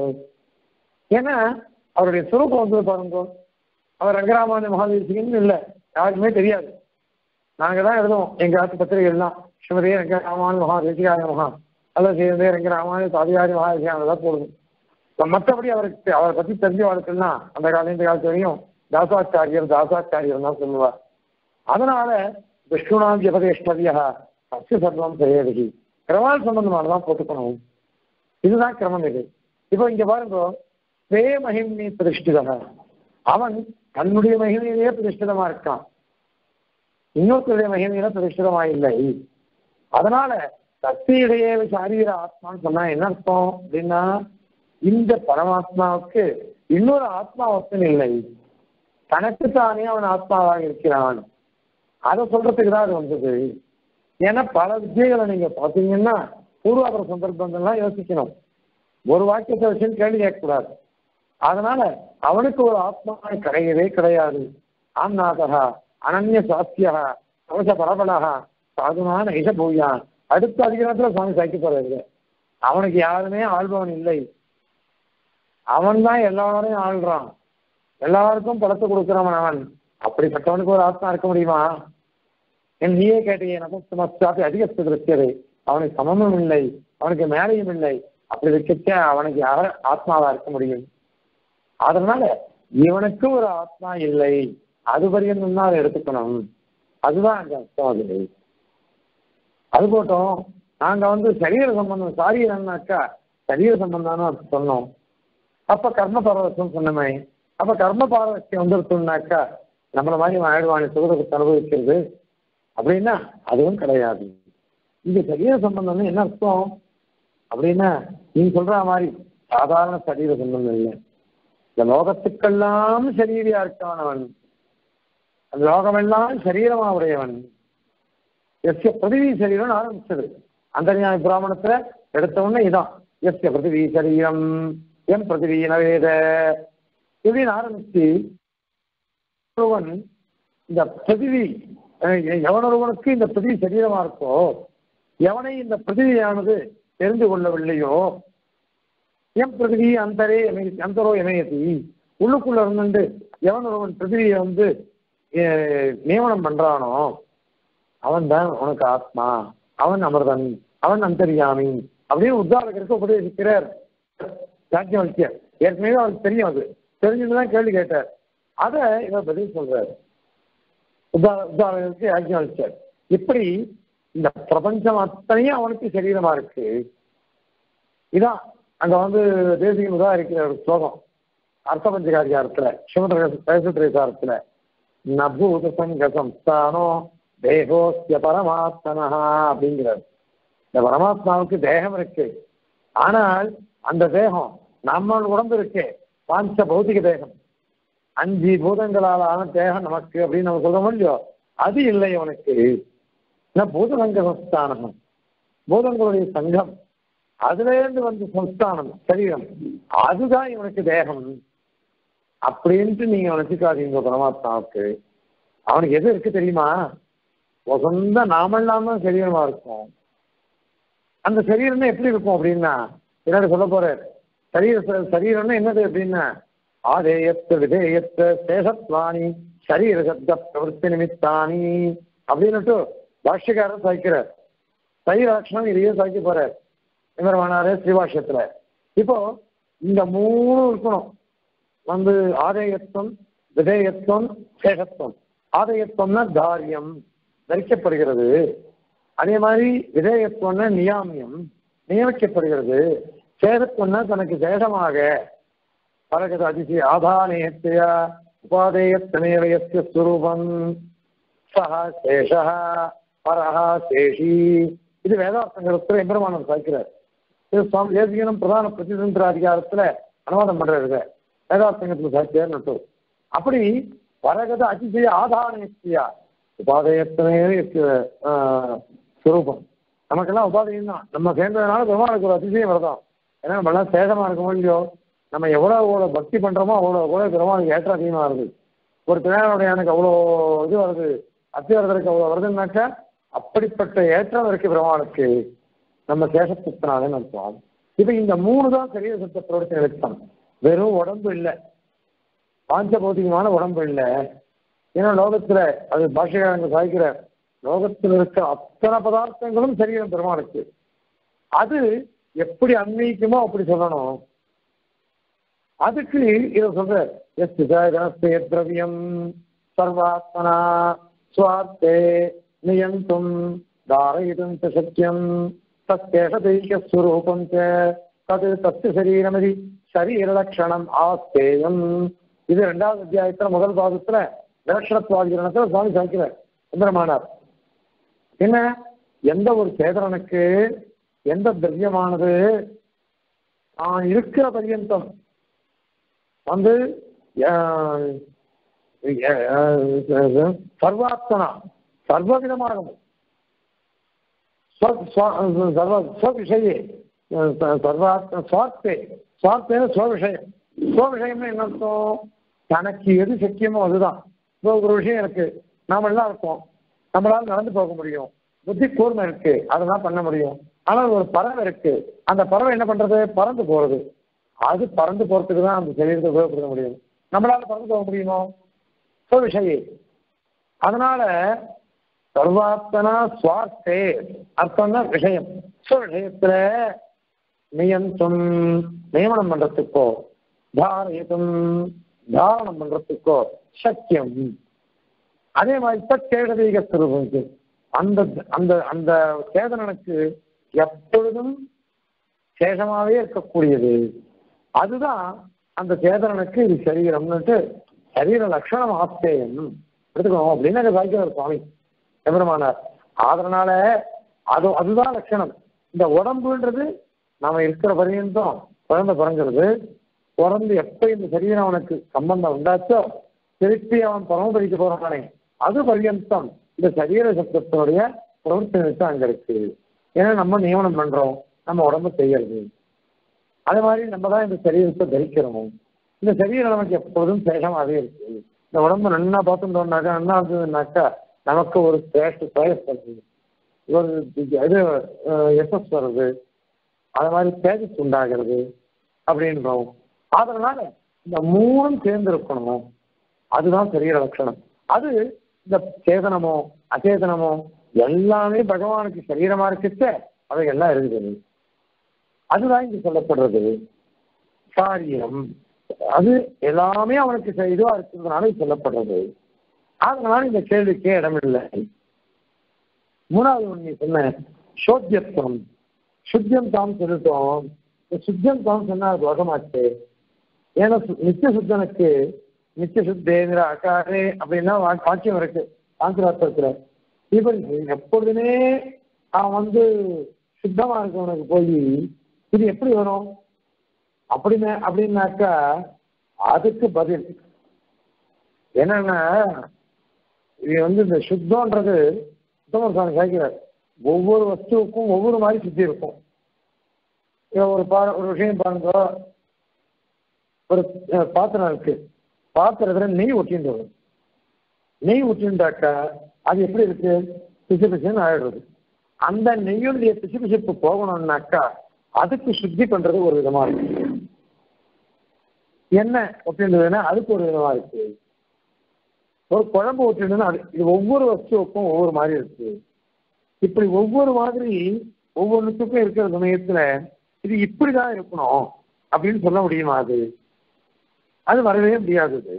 ஏன்னா அவருடைய சுரூபம் வந்து பாருங்க அவர் ரங்கராமாயண மகாதேசிகன்னு இல்லை யாருக்குமே தெரியாது நாங்க தான் எழுதுவோம் எங்க ஆத்து பத்திரிகைகள்லாம் ஸ்ரீமதே ரங்கராமாயண மகாதேசிகாய மகா அல்லது ஸ்ரீமதே ரங்கராமாயண சாதிகாரி மகாதேசிகான தான் போடுது இப்ப மற்றபடி அவருக்கு அவரை பத்தி தெரிஞ்ச வாழ்க்கைன்னா அந்த காலம் இந்த காலத்து வரையும் தாசாச்சாரியர் தாசாச்சாரியர் தான் சொல்லுவார் அதனால விஷ்ணுனாம் ஜபதேஷ்டவியா அச்சு சர்வம் செய்யவிகி கிரமால் சம்பந்தமானதான் போட்டுக்கணும் இதுதான் கிரமம் இது இப்போ இங்க பாருங்க ஸ்வே மகிமை பிரதிஷ்டிதன அவன் தன்னுடைய மகிமையிலேயே பிரதிஷ்டிதமா இருக்கான் இன்னொருத்தருடைய மகிமையில பிரதிஷ்டிதமா இல்லை அதனால சக்தியிடையே சாரீர ஆத்மான்னு சொன்னா என்ன அர்த்தம் அப்படின்னா இந்த பரமாத்மாவுக்கு இன்னொரு ஆத்மா ஒத்தன் இல்லை தனக்கு தானே அவன் ஆத்மாவாக இருக்கிறான் அதை சொல்றதுக்கு தான் அது வந்தது ஏன்னா பல வித்தியைகளை நீங்க பாத்தீங்கன்னா பூர்வாபர சந்தர்ப்பங்கள்லாம் யோசிக்கணும் ஒரு வாக்கியத்தை வச்சு கேள்வி கேட்கக்கூடாது அதனால அவனுக்கு ஒரு ஆத்மா கிடையவே கிடையாது ஆம்நாதகா அனன்ய சாஸ்தியா கவச பரபலகா சாதுனா நைச பூயான் அடுத்த அதிகாரத்துல சுவாமி சாய்க்க போறது அவனுக்கு யாருமே ஆள்பவன் இல்லை அவன் தான் எல்லாரையும் ஆள்றான் எல்லாருக்கும் பழத்தை கொடுக்கிறவன் அவன் அப்படிப்பட்டவனுக்கு ஒரு ஆத்மா இருக்க முடியுமா என் நீயே கேட்டீங்க நமக்கு மஸ்தாப்பி அதிகஸ்து திருஷ்யது அவனுக்கு சமமும் இல்லை அவனுக்கு மேலையும் இல்லை அப்படி வைக்க அவனுக்கு யார ஆத்மாவா இருக்க முடியும் அதனால இவனுக்கு ஒரு ஆத்மா இல்லை அது வரையும் தான் அதை எடுத்துக்கணும் அதுதான் அங்க அர்த்தம் அது அது போட்டோம் நாங்க வந்து சரீர சம்பந்தம் சாரீரம்னாக்கா சரீர சம்பந்தம்னு சொன்னோம் அப்ப கர்ம பாரவசம் சொன்னமே அப்ப கர்ம பாரவசியம் வந்துருத்தோம்னாக்கா நம்மள மாதிரி ஆயிடுவானி சுகத்தை அனுபவிக்கிறது அப்படின்னா அதுவும் கிடையாது இங்க சரீர சம்பந்தம்னு என்ன அர்த்தம் அப்படின்னா நீங்க சொல்ற மாதிரி சாதாரண சரீர சம்பந்தம் இல்லை இந்த லோகத்துக்கெல்லாம் சரீரியா இருக்கானவன் அந்த லோகமெல்லாம் சரீரமா உடையவன் எஸ்ய பிரதிவி சரீரம் ஆரம்பிச்சது அந்தர்யாமி பிராமணத்துல எடுத்த உடனே இதான் எஸ்ய பிரதிவி சரீரம் எம் பிரதிவி நவேத இப்படின்னு ஆரம்பிச்சு ஒருவன் இந்த பிரதிவி எவனொருவனுக்கு இந்த பிரதிவி சரீரமா இருக்கோ எவனை இந்த பிரதிவியானது தெரிந்து கொள்ளவில்லையோ எம் பிரதிவி அந்தரே அந்தரோ இமயத்தி உள்ளுக்குள்ள இருந்துட்டு எவன் ஒருவன் பிரதிவியை வந்து நியமனம் பண்றானோ அவன் தான் உனக்கு ஆத்மா அவன் அமிர்தன் அவன் அந்தரியாமி அப்படின்னு உத்தாரகருக்கு உபதேசிக்கிறார் யாஜ்யவல்யர் ஏற்கனவே அவருக்கு தெரியும் அது தெரிஞ்சுட்டுதான் கேள்வி கேட்டார் அதை இவர் பதில் சொல்றாரு உத்தார உத்தாரகருக்கு யாஜ்யவல்யர் இப்படி இந்த பிரபஞ்சம் அத்தனையும் அவனுக்கு சரீரமா இருக்கு இதான் அங்க வந்து தேசியம் தான் இருக்கிற ஒரு ஸ்லோகம் அர்த்தபஞ்சகாரியாரத்துல சிவந்திரேசாரத்துல நபூத சங்க சம்ஸ்தானோ தேகோஸ்ய பரமாத்மனா அப்படிங்கிறார் இந்த பரமாத்மாவுக்கு தேகம் இருக்கு ஆனால் அந்த தேகம் நம்ம உடம்பு இருக்கு பாஞ்ச பௌதிக தேகம் அஞ்சு பூதங்களால் ஆன தேகம் நமக்கு அப்படின்னு நம்ம சொல்ல முடியும் அது இல்லை அவனுக்கு ஏன்னா பூதசங்க சம்ஸ்தானம் பூதங்களுடைய சங்கம் அதுல இருந்து வந்து சம்ஸ்தானம் சரீரம் அதுதான் இவனுக்கு தேகம் அப்படின்ட்டு நீங்க நினைச்சுக்காதீங்க பரமாத்மாவுக்கு அவனுக்கு எது இருக்கு தெரியுமா சொந்த நாமெல்லாம் தான் சரீரமா இருக்கும் அந்த சரீரம்னா எப்படி இருக்கும் அப்படின்னா என்னோட சொல்ல போறார் சரீர சரீரம்னா என்னது அப்படின்னா ஆதேயத்த விதேயத்த சேஷத்வாணி சரீர சப்த பிரவருத்தி நிமித்தானி அப்படின்னுட்டு பாஷ்யக்காரர் சாய்க்கிறார் சரீர லட்சணம் இதையே சாய்க்க போறார் நிமரமானாரு ஸ்ரீபாஷ்யத்துல இப்போ இந்த மூணு இருக்கணும் வந்து ஆதேயத்துவம் விதேயத்துவம் சேஷத்துவம் ஆதேயத்துவம்னா தாரியம் தரிக்கப்படுகிறது அதே மாதிரி விதேயத்துவம்னா நியாமியம் நியமிக்கப்படுகிறது சேதத்துவம்னா தனக்கு சேஷமாக பரகத அதிசி ஆதானேத்திய உபாதேயத்தமேவயஸ்ய ஸ்வரூபம் சஹ சேஷ பரஹ சேஷி இது வேதார்த்தங்களுக்கு எம்பெருமானம் சாய்க்கிறார் இது சுவாமி தேசிகனும் பிரதான பிரதிதந்திர அதிகாரத்துல அனுவாதம் பண்றாரு வேதார்த்தங்கத்துல சாய்க்கிறார் நட்டு அப்படி பரகத அதிசய ஆதானேத்தியா உபாதயத்தனே சுரூபம் நமக்கெல்லாம் உபாதையும் தான் நம்ம சேர்ந்ததுனால பெருமாளுக்கு ஒரு அதிசயம் வருதான் ஏன்னா நம்ம எல்லாம் சேதமா இருக்க இல்லையோ நம்ம எவ்வளோ எவ்வளோ பக்தி பண்றோமோ அவ்வளோ எவ்வளோ பெருமாளுக்கு ஏற்ற அதிகமாக வருது ஒரு திருநாளுடைய எனக்கு அவ்வளோ இது வருது அத்தியாரதற்கு அவ்வளோ வருதுன்னாக்கா அப்படிப்பட்ட ஏற்றம் இருக்கு பெருமாளுக்கு நம்ம சேஷத்துனாலே அர்த்தம் இப்ப இந்த மூணு தான் சரீர சத்த பிரவர்த்தி நிறுத்தம் வெறும் உடம்பு இல்லை பாஞ்சபௌதிகமான உடம்பு இல்லை ஏன்னா லோகத்துல அது பாஷைக்காரங்க சாய்க்கிற லோகத்தில் இருக்க அத்தனை பதார்த்தங்களும் சரீரம் பெருமாளுக்கு அது எப்படி அன்வயிக்குமோ அப்படி சொல்லணும் அதுக்கு இதை சொல்ற எஸ் திரவியம் சர்வாத்மனா சுவார்த்தே நியந்தும் தாரயிதும் ச சக்கியம் தத்தேஷதைக்கஸ்வரூபம் ச தது தத்து சரீரமதி சரீரலட்சணம் ஆஸ்தேயம் இது ரெண்டாவது அத்தியாயத்துல முதல் பாகத்துல விலட்சணத்துவாதிகரணத்துல சுவாமி சாய்க்கிறார் சுந்தரமானார் என்ன எந்த ஒரு சேதனனுக்கு எந்த திரவியமானது தான் இருக்கிற பரியந்தம் வந்து சர்வாத்மனா சர்வவிதமாகவும் ஸ்வவிஷயே சர்வாத்ம சுவார்த்தே சுவார்த்தேன ஸ்வவிஷயம் ஸ்வவிஷயம்னு என்ன அர்த்தம் தனக்கு எது சக்கியமோ அதுதான் இப்போ ஒரு விஷயம் இருக்கு நாம எல்லாம் இருக்கோம் நம்மளால நடந்து போக முடியும் புத்தி கூர்மை இருக்கு அதெல்லாம் பண்ண முடியும் ஆனால் ஒரு பறவை இருக்கு அந்த பறவை என்ன பண்றது பறந்து போறது அது பறந்து போறதுக்கு தான் அந்த சரீரத்தை உபயோகப்படுத்த முடியும் நம்மளால பறந்து போக முடியுமோ சோ விஷயே அதனால சர்வாத்தனா சுவார்த்தே அர்த்தம் தான் விஷயம் சோ விஷயத்துல நியந்தம் நியமனம் பண்றதுக்கோ தாரயத்தும் தாரணம் பண்றதுக்கோ சக்கியம் அதே மாதிரி தற்சேடதீக சுரூபம் அந்த அந்த அந்த சேதனனுக்கு எப்பொழுதும் சேஷமாவே இருக்கக்கூடியது அதுதான் அந்த சேதனனுக்கு இது சரீரம்னுட்டு சரீர லட்சணம் ஆஸ்தேயம் எடுத்துக்கணும் அப்படின்னு அங்க சாய்க்கிறார் சுவாமி எம்பெருமானார் அதனால அது அதுதான் லட்சணம் இந்த உடம்புன்றது நாம இருக்கிற பரியந்தம் குழந்தை பிறங்கிறது பிறந்து எப்ப இந்த சரீரம் அவனுக்கு சம்பந்தம் உண்டாச்சோ திருப்பி அவன் பரமபதிக்க போறானே அது பரியந்தம் இந்த சரீர சப்தத்தினுடைய பிரவர்த்தனை அங்க இருக்கு ஏன்னா நம்ம நியமனம் பண்றோம் நம்ம உடம்பு செய்யறது அதே மாதிரி நம்ம தான் இந்த சரீரத்தை தரிக்கிறோம் இந்த சரீரம் நமக்கு எப்பொழுதும் சேஷமாகவே இருக்கு இந்த உடம்பு நன்னா பார்த்துட்டோம்னாக்கா நன்னா இருந்ததுனாக்கா நமக்கு ஒரு சேஷ சேஷ் வருது ஒரு இது எஃப்எஸ் வருது அது மாதிரி தேஜஸ் உண்டாகிறது அப்படின்றோம் அதனால இந்த மூணும் சேர்ந்து இருக்கணும் அதுதான் சரீர லட்சணம் அது இந்த சேதனமோ அச்சேதனமோ எல்லாமே பகவானுக்கு சரீரமா இருக்குச்ச அவை எல்லாம் இருக்குது அதுதான் இங்க சொல்லப்படுறது காரியம் அது எல்லாமே அவனுக்கு இதுவா இருக்கிறதுனால சொல்லப்படுறது அதனால இந்த கேள்விக்கே இடமில்லை மூணாவது ஒண்ணு சொன்ன சோத்தியத்துவம் சுத்தியம் தாம் சொல்லிட்டோம் சுத்தியம் தாம் சொன்னா அது தோஷமாச்சு ஏன்னா நித்திய சுத்தனுக்கு நித்திய சுத்தேந்திர அகாரே அப்படின்னா வாக்கியம் இருக்கு சாந்திராத்திரத்துல இவன் எப்பொழுதுமே அவன் வந்து சுத்தமா இருக்கவனுக்கு போய் இது எப்படி வரும் அப்படின்னு அப்படின்னாக்கா அதுக்கு பதில் என்னன்னா இது வந்து இந்த சுத்தம்ன்றது உத்தமர் சுவாமி சாய்க்கிறார் ஒவ்வொரு வஸ்துவுக்கும் ஒவ்வொரு மாதிரி சுத்தி இருக்கும் இப்போ ஒரு பா ஒரு விஷயம் பாருங்க ஒரு அஹ், பாத்திரம் இருக்கு பாத்திரத்துல நெய் ஒட்டிட்டு வரும் நெய் ஊற்றிண்டாக்கா அது எப்படி இருக்கு பிசு பிசுன்னு ஆயிடுறது அந்த நெய்யுடைய பிசு பிசுப்பு போகணும்னாக்கா அதுக்கு சுத்தி பண்றது ஒரு விதமா இருக்கு எண்ணெய் ஒட்டின்றதுன்னா அதுக்கு ஒரு விதமா இருக்கு ஒரு குழம்பு ஊற்றினா அது இது ஒவ்வொரு வஸ்துவுக்கும் ஒவ்வொரு மாதிரி இருக்கு இப்படி ஒவ்வொரு மாதிரி ஒவ்வொன்றுத்துக்கும் இருக்கிற சமயத்துல இது இப்படிதான் இருக்கணும் அப்படின்னு சொல்ல முடியுமா அது அது வரவே முடியாதது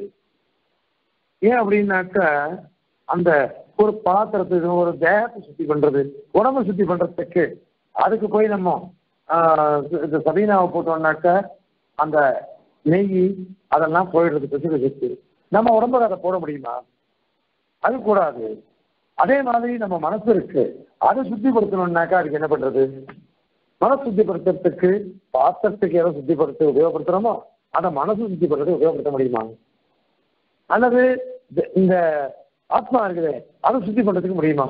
ஏன் அப்படின்னாக்கா அந்த ஒரு பாத்திரத்துக்கு ஒரு தேகத்தை சுத்தி பண்றது உடம்பை சுத்தி பண்றதுக்கு அதுக்கு போய் நம்ம ஆஹ், இந்த சபீனாவை போட்டோம்னாக்கா அந்த நெய் அதெல்லாம் போயிடுறது பிசு பிசுக்கு நம்ம உடம்புல அதை போட முடியுமா அது கூடாது அதே மாதிரி நம்ம மனசு இருக்கு அதை சுத்திப்படுத்தணும்னாக்கா அதுக்கு என்ன பண்றது மனசு சுத்திப்படுத்துறதுக்கு பாத்திரத்துக்கு எதை சுத்திப்படுத்த உபயோகப்படுத்துறோமோ அந்த மனசு சுத்திப்படுறது உபயோகப்படுத்த முடியுமா அல்லது இந்த- இந்த ஆத்மா இருக்குதே அதை சுத்தி பண்றதுக்கு முடியுமா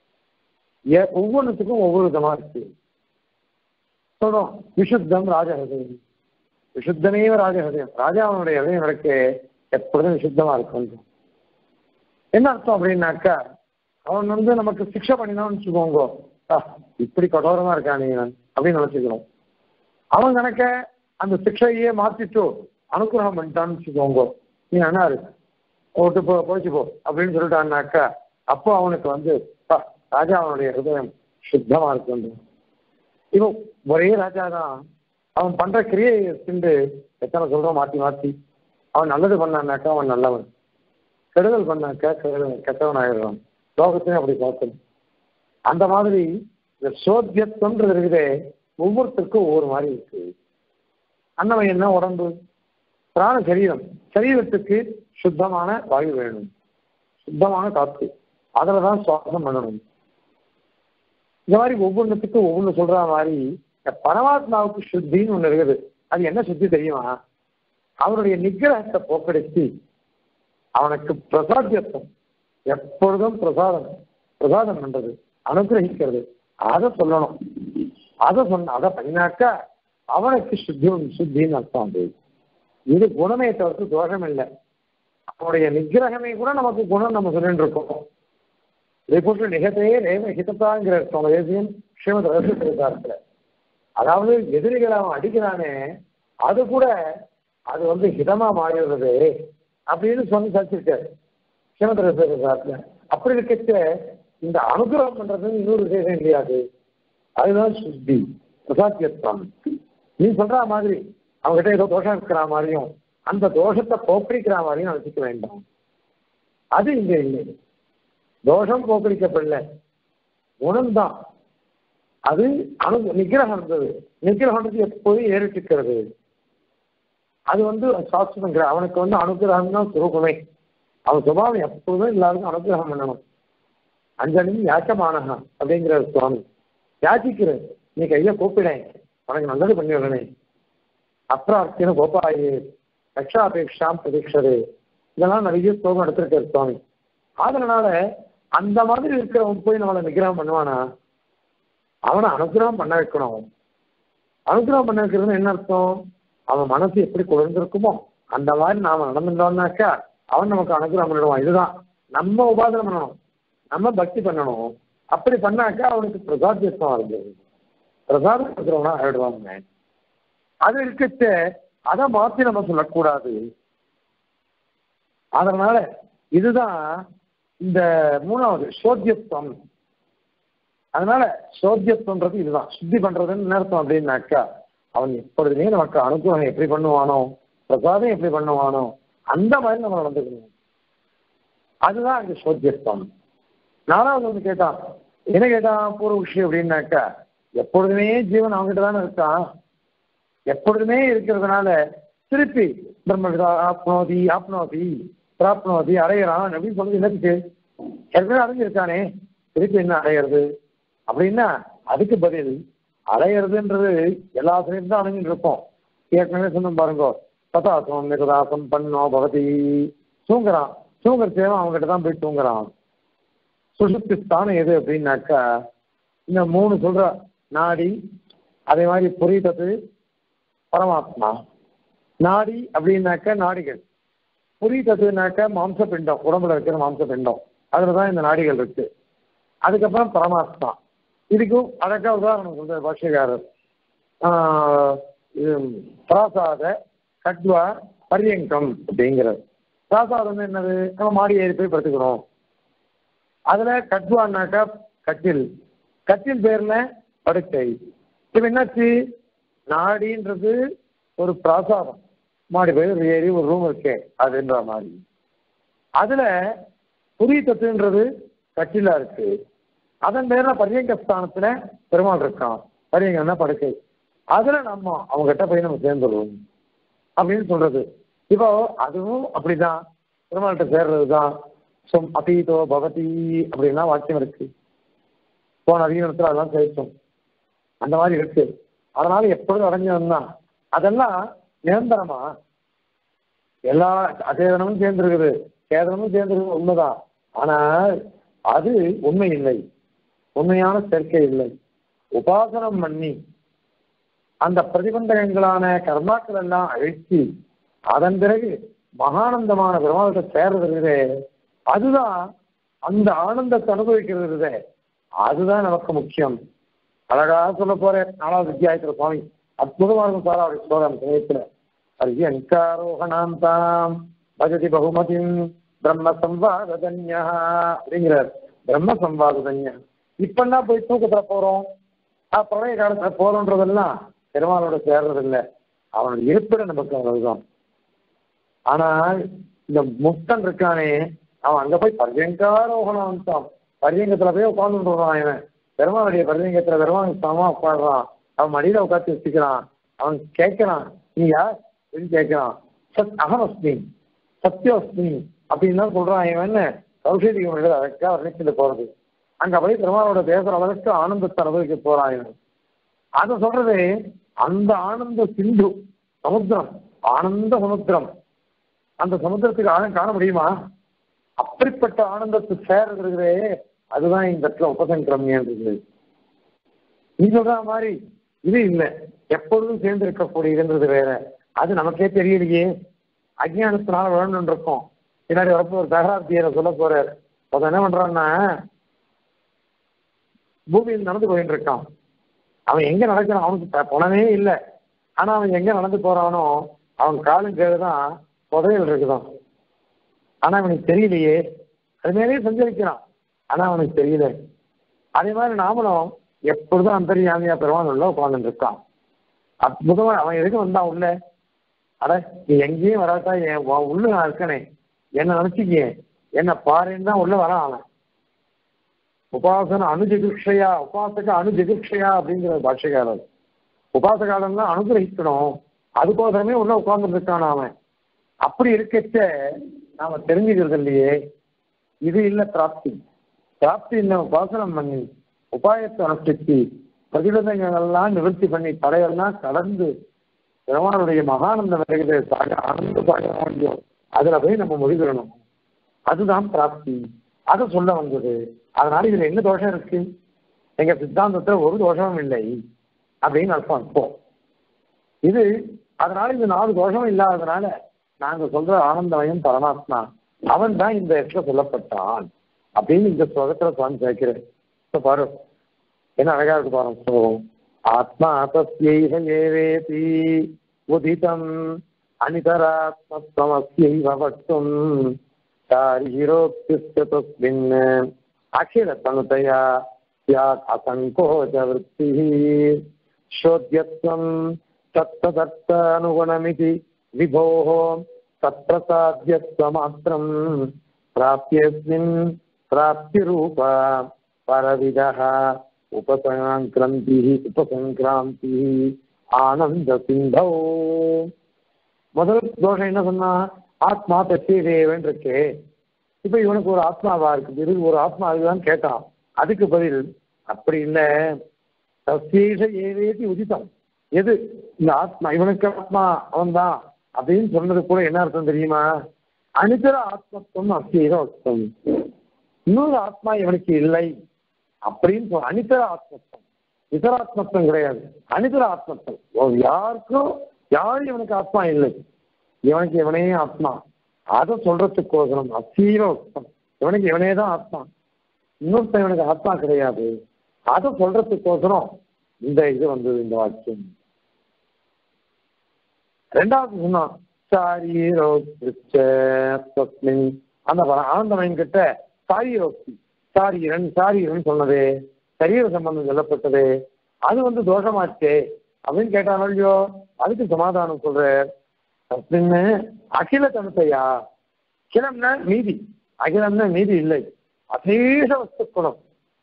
ஏ- ஒவ்வொன்றுத்துக்கும் ஒவ்வொரு விதமா இருக்கு சொல்றோம் விசுத்தம் ராஜஹதயம் விசுத்தமேவ ராஜஹதயம் ராஜாவனுடைய ஹதயம் எனக்கு எப்பொழுதும் விசுத்தமா இருக்கும் என்ன அர்த்தம் அப்படின்னாக்கா அவன் வந்து நமக்கு சிக்ஷை பண்ணினான்னு வச்சுக்கோங்க ஆ, இப்படி கடோரமா இருக்கானே நான் அப்படின்னு நினைச்சுக்கிறோம் அவன் கணக்க அந்த சிக்ஷையே மாத்திட்டு அனுகிரகம் பண்ணிட்டான்னு வச்சுக்கோங்க நீ என்ன இருக்கு ஓட்டு போ போச்சு போ அப்படின்னு சொல்லிட்டான்னாக்கா அப்போ அவனுக்கு வந்து "பா, ராஜா அவனுடைய ஹிருதயம் சுத்தமா இருக்கு இப்போ ஒரே ராஜா தான் அவன் பண்ற கிரியை திண்டு எத்தனை சொல்றோம் மாத்தி மாத்தி அவன் நல்லது பண்ணான்னாக்கா அவன் நல்லவன் கெடுதல் பண்ணாக்கா கெடுதல் கெட்டவன் ஆயிடுறான் லோகத்தையும் அப்படி பார்க்கணும் அந்த மாதிரி இந்த சோத்தியத்துவன்றது இருக்குதே ஒவ்வொருத்தருக்கும் ஒவ்வொரு மாதிரி இருக்கு அன்னவன் என்ன உடம்பு பிராண சரீரம் சரீரத்துக்கு சுத்தமான வாயு வேணும் சுத்தமான காற்று அதில் தான் சுவாசம் பண்ணணும் இந்த மாதிரி ஒவ்வொன்றுத்துக்கும் ஒவ்வொன்று சொல்ற மாதிரி இந்த பரமாத்மாவுக்கு சுத்தின்னு ஒன்று இருக்குது அது என்ன சுத்தி தெரியுமா அவருடைய நிக்கிரகத்தை போக்கடிச்சு அவனுக்கு பிரசாத்தியத்துவம் எப்பொழுதும் பிரசாதம் பிரசாதம் பண்றது அனுகிரகிக்கிறது அதை சொல்லணும் அதை சொன்ன அதை பண்ணினாக்கா அவனுக்கு சுத்தி சுத்தின்னு அர்த்தம் அது இது குணமே தவிர்த்து தோஷம் இல்லை அவனுடைய நிக்கிரகமே கூட நமக்கு குணம் நம்ம சொல்லிட்டு இருக்கோம் ரிபுட்டு நிகத்தையே ரேம ஹிதத்தாங்கிற சுவாமி தேசியம் ஸ்ரீமத் ரகசியத்தில் அதாவது எதிரிகளை அவன் அடிக்கிறானே அது கூட அது வந்து ஹிதமா மாறிடுறது அப்படின்னு சொல்லி சச்சிருக்காரு ஸ்ரீமத் ரகசியத்தில் அப்படி இருக்கச்ச இந்த அனுகிரகம் பண்றது இன்னொரு விசேஷம் கிடையாது அதுதான் சுத்தி பிரசாத்தியத்துவம் நீ சொல்ற மாதிரி அவங்ககிட்ட ஏதோ தோஷம் இருக்கிற மாதிரியும் அந்த தோஷத்தை போக்கடிக்கிற மாதிரியும் நினைச்சுக்க வேண்டாம் அது இங்க இல்லை தோஷம் போக்கடிக்கப்படல குணம்தான் அது அனு நிகிரகம் இருந்தது நிகிரகம்ன்றது எப்போதும் ஏறிட்டுக்கிறது அது வந்து சாஸ்திரங்கிற அவனுக்கு வந்து அனுகிரகம் தான் சுரூபமே அவன் சுபாவம் எப்போதும் எல்லாருக்கும் அனுகிரகம் பண்ணணும் அஞ்சலி யாச்சமானகா அப்படிங்கிற சுவாமி யாச்சிக்கிறது நீ கையில கூப்பிடேன் உனக்கு நல்லது பண்ணி விடனே அப்பிரார்த்தின கோபாயே ரக்ஷாபேக்ஷாம் பிரதீட்சது இதெல்லாம் நிறைய ஸ்லோகம் எடுத்திருக்காரு சுவாமி அதனால அந்த மாதிரி இருக்கிறவன் போய் நம்மளை நிகிரகம் பண்ணுவானா அவனை அனுகிரகம் பண்ண வைக்கணும் அனுகிரகம் பண்ண வைக்கிறதுன்னு என்ன அர்த்தம் அவன் மனசு எப்படி குளிர்ந்திருக்குமோ அந்த மாதிரி நாம நடந்துட்டோம்னாக்கா அவன் நமக்கு அனுகிரகம் பண்ணிடுவான் இதுதான் நம்ம உபாதனம் பண்ணணும் நம்ம பக்தி பண்ணணும் அப்படி பண்ணாக்கா அவனுக்கு பிரசாத்தியத்துவம் வருது பிரசாதம் இருக்கிறவனா ஆயிடுவாங்க அது இருக்கச்ச அதை மாத்தி நம்ம சொல்லக்கூடாது அதனால இதுதான் இந்த மூணாவது சோத்தியத்துவம் அதனால சோத்தியத்துவன்றது இதுதான் சுத்தி பண்றதுன்னு என்ன அர்த்தம் அப்படின்னாக்கா அவன் எப்பொழுதுமே நமக்கு அனுகிரகம் எப்படி பண்ணுவானோ பிரசாதம் எப்படி பண்ணுவானோ அந்த மாதிரி நம்ம நடந்துக்கணும் அதுதான் அங்க சோத்தியத்துவம் நாலாவது வந்து கேட்டான் என்ன கேட்டான் பூர்வ விஷயம் அப்படின்னாக்கா எப்பொழுதுமே ஜீவன் அவங்ககிட்ட தானே இருக்கான் எப்பொழுதுமே இருக்கிறதுனால திருப்பி பிரம்ம ஆப்னோதி ஆப்னோதி பிராப்னோதி அடையிறான் அப்படின்னு சொல்றது என்னத்துக்கு ஏற்கனவே அடைஞ்சிருக்கானே திருப்பி என்ன அடையிறது அப்படின்னா அதுக்கு பதில் அடையிறதுன்றது எல்லா சமயம் தான் அடைஞ்சிட்டு இருப்போம் ஏற்கனவே சொன்ன பாருங்க பதாசம் மிகதாசம் பண்ணோ பகதி தூங்குறான் தூங்குற தேவை அவங்ககிட்ட தான் போய் தூங்குறான் சுசுப்தி ஸ்தானம் எது அப்படின்னாக்கா இந்த மூணு சொல்ற நாடி அதே மாதிரி புரிதது பரமாத்மா நாடி அப்படின்னாக்க நாடிகள் புரிதத்துனாக்க மாம்ச பிண்டம் உடம்புல இருக்கிற மாம்ச பிண்டம் அதுல தான் இந்த நாடிகள் இருக்கு அதுக்கப்புறம் பரமாத்மா இதுக்கும் அழகா உதாரணம் சொல்ற பாஷ்யக்காரர் ஆஹ் இது பிராசாத கட்வா பரியங்கம் அப்படிங்கிறது பிராசாதம் என்னது நம்ம மாடி ஏறி போய் படுத்துக்கிறோம் அதுல கட்வான்னாக்கா கட்டில் கட்டில் பேர்ல படுக்கை இப்ப என்னாச்சு நாடின்றது ஒரு பிராசாதம் மாடி போய் ஒரு ஏறி ஒரு ரூம் இருக்கே அதுன்ற மாதிரி அதுல புரி தத்துன்றது கட்டிலா இருக்கு அதன் பேர்ல பரியங்க ஸ்தானத்துல பெருமாள் இருக்கான் பரியங்கன்னா படுக்கை அதுல நம்ம அவங்க கிட்ட போய் நம்ம சேர்ந்துருவோம் அப்படின்னு சொல்றது இப்போ அதுவும் அப்படிதான் பெருமாள்கிட்ட சேர்றதுதான் சொம் அதீதோ பவதி அப்படின்னா வாக்கியம் இருக்கு போன அதிகாரத்துல அதெல்லாம் சேர்த்தோம் அந்த மாதிரி இருக்கு அதனால எப்பொழுதும் அடைஞ்சவன் தான் அதெல்லாம் நிரந்தரமா எல்லா அச்சேதனமும் சேர்ந்திருக்குது சேதனமும் சேர்ந்திருக்குது உண்மைதான் ஆனால் அது உண்மை இல்லை உண்மையான சேர்க்கை இல்லை உபாசனம் பண்ணி அந்த பிரதிபந்தகங்களான கர்மாக்கள் எல்லாம் அழித்து அதன் பிறகு மகானந்தமான பெருமாளத்தை சேர்றது அதுதான் அந்த ஆனந்தத்தை அனுபவிக்கிறது அதுதான் நமக்கு முக்கியம் அழகாக சொல்ல போறேன் நாலாவது அத்தியாயத்துல சுவாமி அற்புதமாக இருக்கும் சார் அவருடைய ஸ்லோகம் சமயத்துல அரியங்காரோகணாந்தாம் பஜதி பகுமதிம் பிரம்ம சம்வாதன்யா அப்படிங்கிறார் பிரம்ம சம்வாதன்யா இப்பன்னா போய் தூக்கத்துல போறோம் ஆஹ் பிரளய காலத்துல போறோன்றதெல்லாம் பெருமாளோட சேர்றது இல்லை அவனோட இருப்பிடம் நமக்கு அவ்வளவுதான் ஆனால் இந்த முக்தன் இருக்கானே அவன் அங்க போய் பர்யங்காரோகணம் வந்துட்டான் பர்யங்கத்துல போய் உட்காந்துருவான் இவன் பெருமாளுடைய பர்யங்கத்துல பெருமாள் சமமா உட்காடுறான் அவன் மடியில உட்காந்து வச்சுக்கிறான் அவன் கேட்கிறான் நீ யார் அப்படின்னு கேட்கிறான் சத் அகமஸ்மி சத்யோஸ்மி அப்படின்னு சொல்றான் இவன் கௌஷேதிக மனிதர் அதற்காக வர்ணிச்சுட்டு போறது அங்க போய் பெருமாளோட பேசுற அளவுக்கு ஆனந்தத்தை அனுபவிக்க போறான் இவன் அதை சொல்றது அந்த ஆனந்த சிந்து சமுத்திரம் ஆனந்த சமுத்திரம் அந்த சமுத்திரத்துக்கு ஆழம் காண முடியுமா அப்படிப்பட்ட ஆனந்தத்தை சேர்றதுங்கிறே அதுதான் இந்த இடத்துல உபசங்கிரமியன்றது நீ சொல்ற மாதிரி இது இல்லை எப்பொழுதும் சேர்ந்து இருக்கக்கூடியதுன்றது வேற அது நமக்கே தெரியலையே அஜ்ஞானத்தினால வேணும்னு இருக்கோம் பின்னாடி வரப்போ ஒரு தகராத்தியரை சொல்ல போறார் அவன் என்ன பண்றான்னா பூமியில் நடந்து போயிட்டு இருக்கான் அவன் எங்க நடக்கிறான் அவனுக்கு பணமே இல்லை ஆனா அவன் எங்க நடந்து போறானோ அவன் காலும் கேடுதான் புதையல் இருக்குதான் ஆனா அவனுக்கு தெரியலையே அது மேலேயே சஞ்சரிக்கிறான் ஆனா அவனுக்கு தெரியல அதே மாதிரி நாமளும் எப்பொழுதும் அந்தரியாமியா பெருமான் உள்ள உட்கார்ந்துட்டு இருக்கான் அற்புதமா அவன் எதுக்கு வந்தான் உள்ள அட நீ எங்கேயும் வராட்டா என் உன் உள்ள நான் இருக்கனே என்ன நினைச்சிக்க என்ன பாருன்னு தான் உள்ள வரான் அவன் உபாசன அணுஜிகிருஷையா உபாசக அணுஜிகிருஷையா அப்படிங்கிற பாஷைக்காரர் உபாசகாலம்லாம் அனுகிரகிக்கணும் அதுக்கோசரமே உள்ள உட்கார்ந்துட்டு இருக்கான் அவன் அப்படி இருக்கச்ச நாம தெரிஞ்சுக்கிறது இல்லையே இது இல்ல பிராப்தி பிராப்தி என்ன உபாசனம் பண்ணி உபாயத்தை அனுஷ்டிச்சு பிரதிபந்தங்கள்லாம் நிவர்த்தி பண்ணி தடையெல்லாம் கடந்து பெருமானுடைய மகானந்தம் வருகிறது சாக ஆனந்த சாக அதுல போய் நம்ம முடிவிடணும் அதுதான் பிராப்தி அதை சொல்ல வந்தது அதனால இதுல என்ன தோஷம் இருக்கு எங்க சித்தாந்தத்துல ஒரு தோஷமும் இல்லை அப்படின்னு அர்த்தம் இப்போ இது அதனால இந்த நாலு தோஷம் இல்லாததுனால நாங்க சொல்ற ஆனந்தமயம் பரமாத்மா அவன் தான் இந்த இடத்துல சொல்லப்பட்டான் அப்படின்னு இந்த ஸ்லோகத்துல சுவாமி சேர்க்கிறேன் இப்ப பாரு என்ன அழகா இருக்கு பாருங்க ஸ்லோகம் ஆத்மா தஸ்யைஹ ஏவேதி உதிதம் அனிதராத்மத்வமஸ்யைவ வக்தும் சாரீரோக்திஸ்ய தஸ்மின் அகிலதனுதயா ஸ்யாத் அசங்கோஜ விற்த்திः श्रोद्यत्वं तत्तदर्थानुगुणमिति विभोः तत्प्रसाद्यत्वमात्रं प्राप्यस्मिन् प्राप्तिरूप परविदः उपसङ्क्रान्तिः उपसङ्क्रान्तिः ஆனந்தசிந்தோ முதல் தோஷம் என்ன சொன்னா ஆத்மா தத்திய தேவன் இருக்கே இப்ப இவனுக்கு ஒரு ஆத்மாவா இருக்குது இருக்கு ஒரு ஆத்மா அதுதான் கேட்டான் அதுக்கு பதில் அப்படி இல்லை தசீஷ ஏவேதி உதித்தம் எது இந்த ஆத்மா இவனுக்கு ஆத்மா அவன் தான் அப்படின்னு சொன்னது கூட என்ன அர்த்தம் தெரியுமா அனிதர ஆத்மத்துவம் அசீர அர்த்தம் இன்னொரு ஆத்மா இவனுக்கு இல்லை அப்படின்னு சொல்ல அனிதர ஆத்மத்துவம் இதராத்மத்துவம் கிடையாது அனிதர ஆத்மத்துவம் ஒரு யாருக்கும் யாரும் இவனுக்கு ஆத்மா இல்லை இவனுக்கு இவனே ஆத்மா அதை சொல்றதுக்கோசரம் அசீவ உத்தம் இவனுக்கு இவனே தான் ஆத்மா இன்னொருத்தன் இவனுக்கு ஆத்மா கிடையாது அதை சொல்றதுக்கோசரம் இந்த இது வந்தது இந்த வாக்கியம் ரெண்டாவது சொன்னான் சாரீரோக்தின் அந்த ஆனந்தமயன் கிட்ட சாரீரோக்தி சாரீரன் சாரீரன் சொன்னதே சரீர சம்பந்தம் சொல்லப்பட்டது அது வந்து தோஷமாச்சே அப்படின்னு கேட்டானோ இல்லையோ அதுக்கு சமாதானம் சொல்ற தஸ்மின்னு அகில தனுத்தையா அகிலம்னா நீதி அகிலம்னா நீதி இல்லை அசேஷ வஸ்துக்குணம்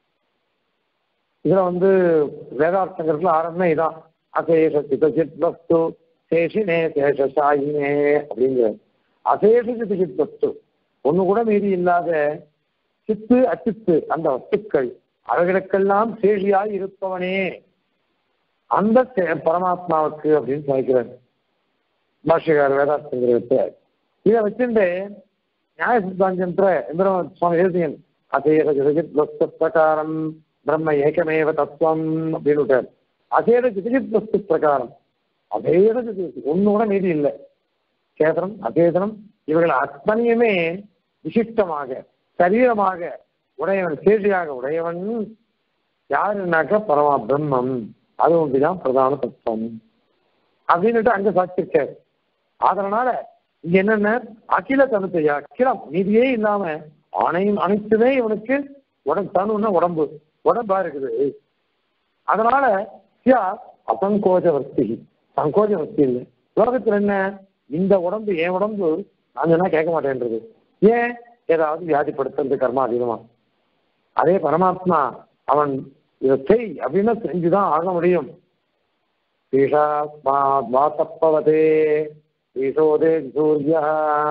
இதுல வந்து வேதார்த்தங்கிறதுல ஆரம்பமே இதான் அசேஷ சிதசித் வஸ்து சேஷினே சேஷசாயினே அப்படிங்கிற அசேஷ சிதசித் வஸ்து ஒண்ணு கூட மீதி இல்லாத சித்து அச்சித்து அந்த வஸ்துக்கள் அவைகளுக்கெல்லாம் சேஷியாய் இருப்பவனே அந்த சே- பரமாத்மாவுக்கு அப்படின்னு சொல்லிக்கிறார் பாஷ்யகார் வேதார்த்தங்கிறத இதை வச்சுட்டு நியாய சித்தாந்தன்ற எந்திர சுவாமி எழுதியன் அசேர ஜெகஜித் வஸ்து பிரகாரம் பிரம்ம ஏகமேவ தத்துவம் அப்படின்னு விட்டார் அசேர ஜெகஜித் வஸ்து பிரகாரம் அசேர ஜெகஜித் ஒண்ணு கூட மீதி இல்லை சேதனம் அசேதனம் இவர்கள் அத்தனையுமே விசிஷ்டமாக சரீரமாக உடையவன் சேஷியாக உடையவன் யாருன்னாக்க பரமா பிரம்மம் அது ஒன்றுதான் பிரதான தத்துவம் அப்படின்னுட்டு அங்க சாட்சிருக்காரு அதனால இங்க என்னென்ன அகில தனுத்தையா அகிலம் நீதியே இல்லாம அனையும் அனைத்துமே இவனுக்கு உடம்பு தனுன்னா உடம்பு உடம்பா இருக்குது அதனால சியா அசங்கோஜ வஸ்தி சங்கோஜ வஸ்தி இல்லை உலகத்துல என்ன இந்த உடம்பு என் உடம்பு நான் சொன்னா கேட்க மாட்டேன்றது ஏன் ஏதாவது வியாதிப்படுத்துறது கர்மா அதிகமா அதே பரமாத்மா அவன் இதை செய் அப்படின்னு செஞ்சுதான் ஆக முடியும் பீஷாஸ்மாத் வாசப்பவதே பீஷோதே சூரிய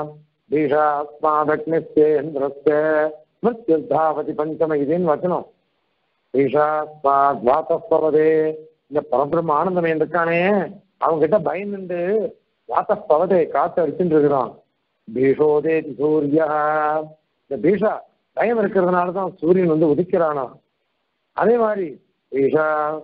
பீஷாஸ்மாதக்னிஸ்தேந்திரஸ்ய மிருத்யுர்தாவதி பஞ்சம இதுன்னு வச்சனம் பீஷாஸ்மாத் வாசப்பவதே இந்த பரபிரம்ம ஆனந்தமயம் இருக்கானே அவங்க கிட்ட பயந்துண்டு வாசப்பவதே காத்து அடிச்சுட்டு இருக்கிறான் பீஷோதே சூரிய இந்த பீஷா பயம் இருக்கிறதுனால தான் சூரியன் வந்து உதிக்கிறானா அதே மாதிரி பீஷா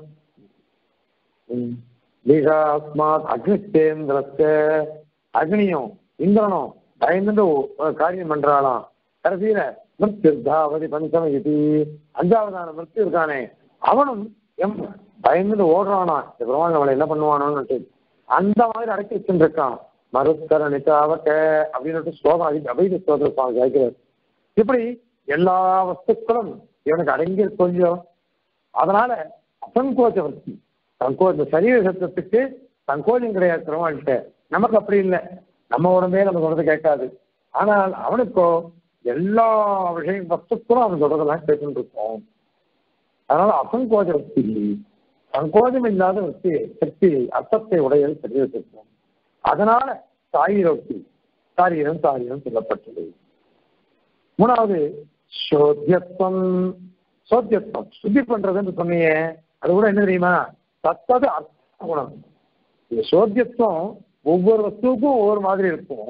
ம், பீஷாஸ்மாத் அக்னிஸ்தேந்திரஸ்ய அக்னியும் இந்திரனும் பயந்துட்டு ஒரு காரியம் பண்றாளாம் கடைசியில மிருத்யுர்தாவதி பஞ்சம இது அஞ்சாவதான மிருத்யு இருக்கானே அவனும் எம் பயந்துட்டு ஓடுறானா இந்த பிரமாணம் நம்மளை என்ன பண்ணுவானோன்னு அந்த மாதிரி அடக்கி வச்சுட்டு இருக்கான் மருத்தர நிச்சாவக்க அப்படின்னு ஸ்லோகம் அதி அபைத ஸ்லோகத்தில் சுவாமி கேட்கிறார் இப்படி எல்லா வஸ்துக்களும் இவனுக்கு அடங்கி கொஞ்சம் அதனால அசங்கோச்ச வர்த்தி சங்கோ இந்த சரீர சத்தத்துக்கு சங்கோஜம் கிடையாது பெருமாள்கிட்ட நமக்கு அப்படி இல்லை நம்ம உடம்பே நம்ம சொல்றது கேட்காது ஆனால் அவனுக்கோ எல்லா விஷயம் வஸ்துக்களும் அவன் சொல்றதெல்லாம் கேட்டுட்டு இருப்போம் அதனால அசங்கோஜ வர்த்தி சங்கோஜம் இல்லாத வர்த்தி சக்தி அர்த்தத்தை உடையது சரீரத்திற்கும் அதனால சாயிரோக்தி சாரீரம் சாரீரம் சொல்லப்பட்டது மூணாவது சோத்தியத்துவம் சோத்தியத்துவம் சுத்தி பண்றதுன்னு சொன்னீங்க அது கூட என்ன தெரியுமா தத்தது அர்த்த குணம் இந்த சோத்தியத்துவம் ஒவ்வொரு வஸ்துவுக்கும் ஒவ்வொரு மாதிரி இருக்கும்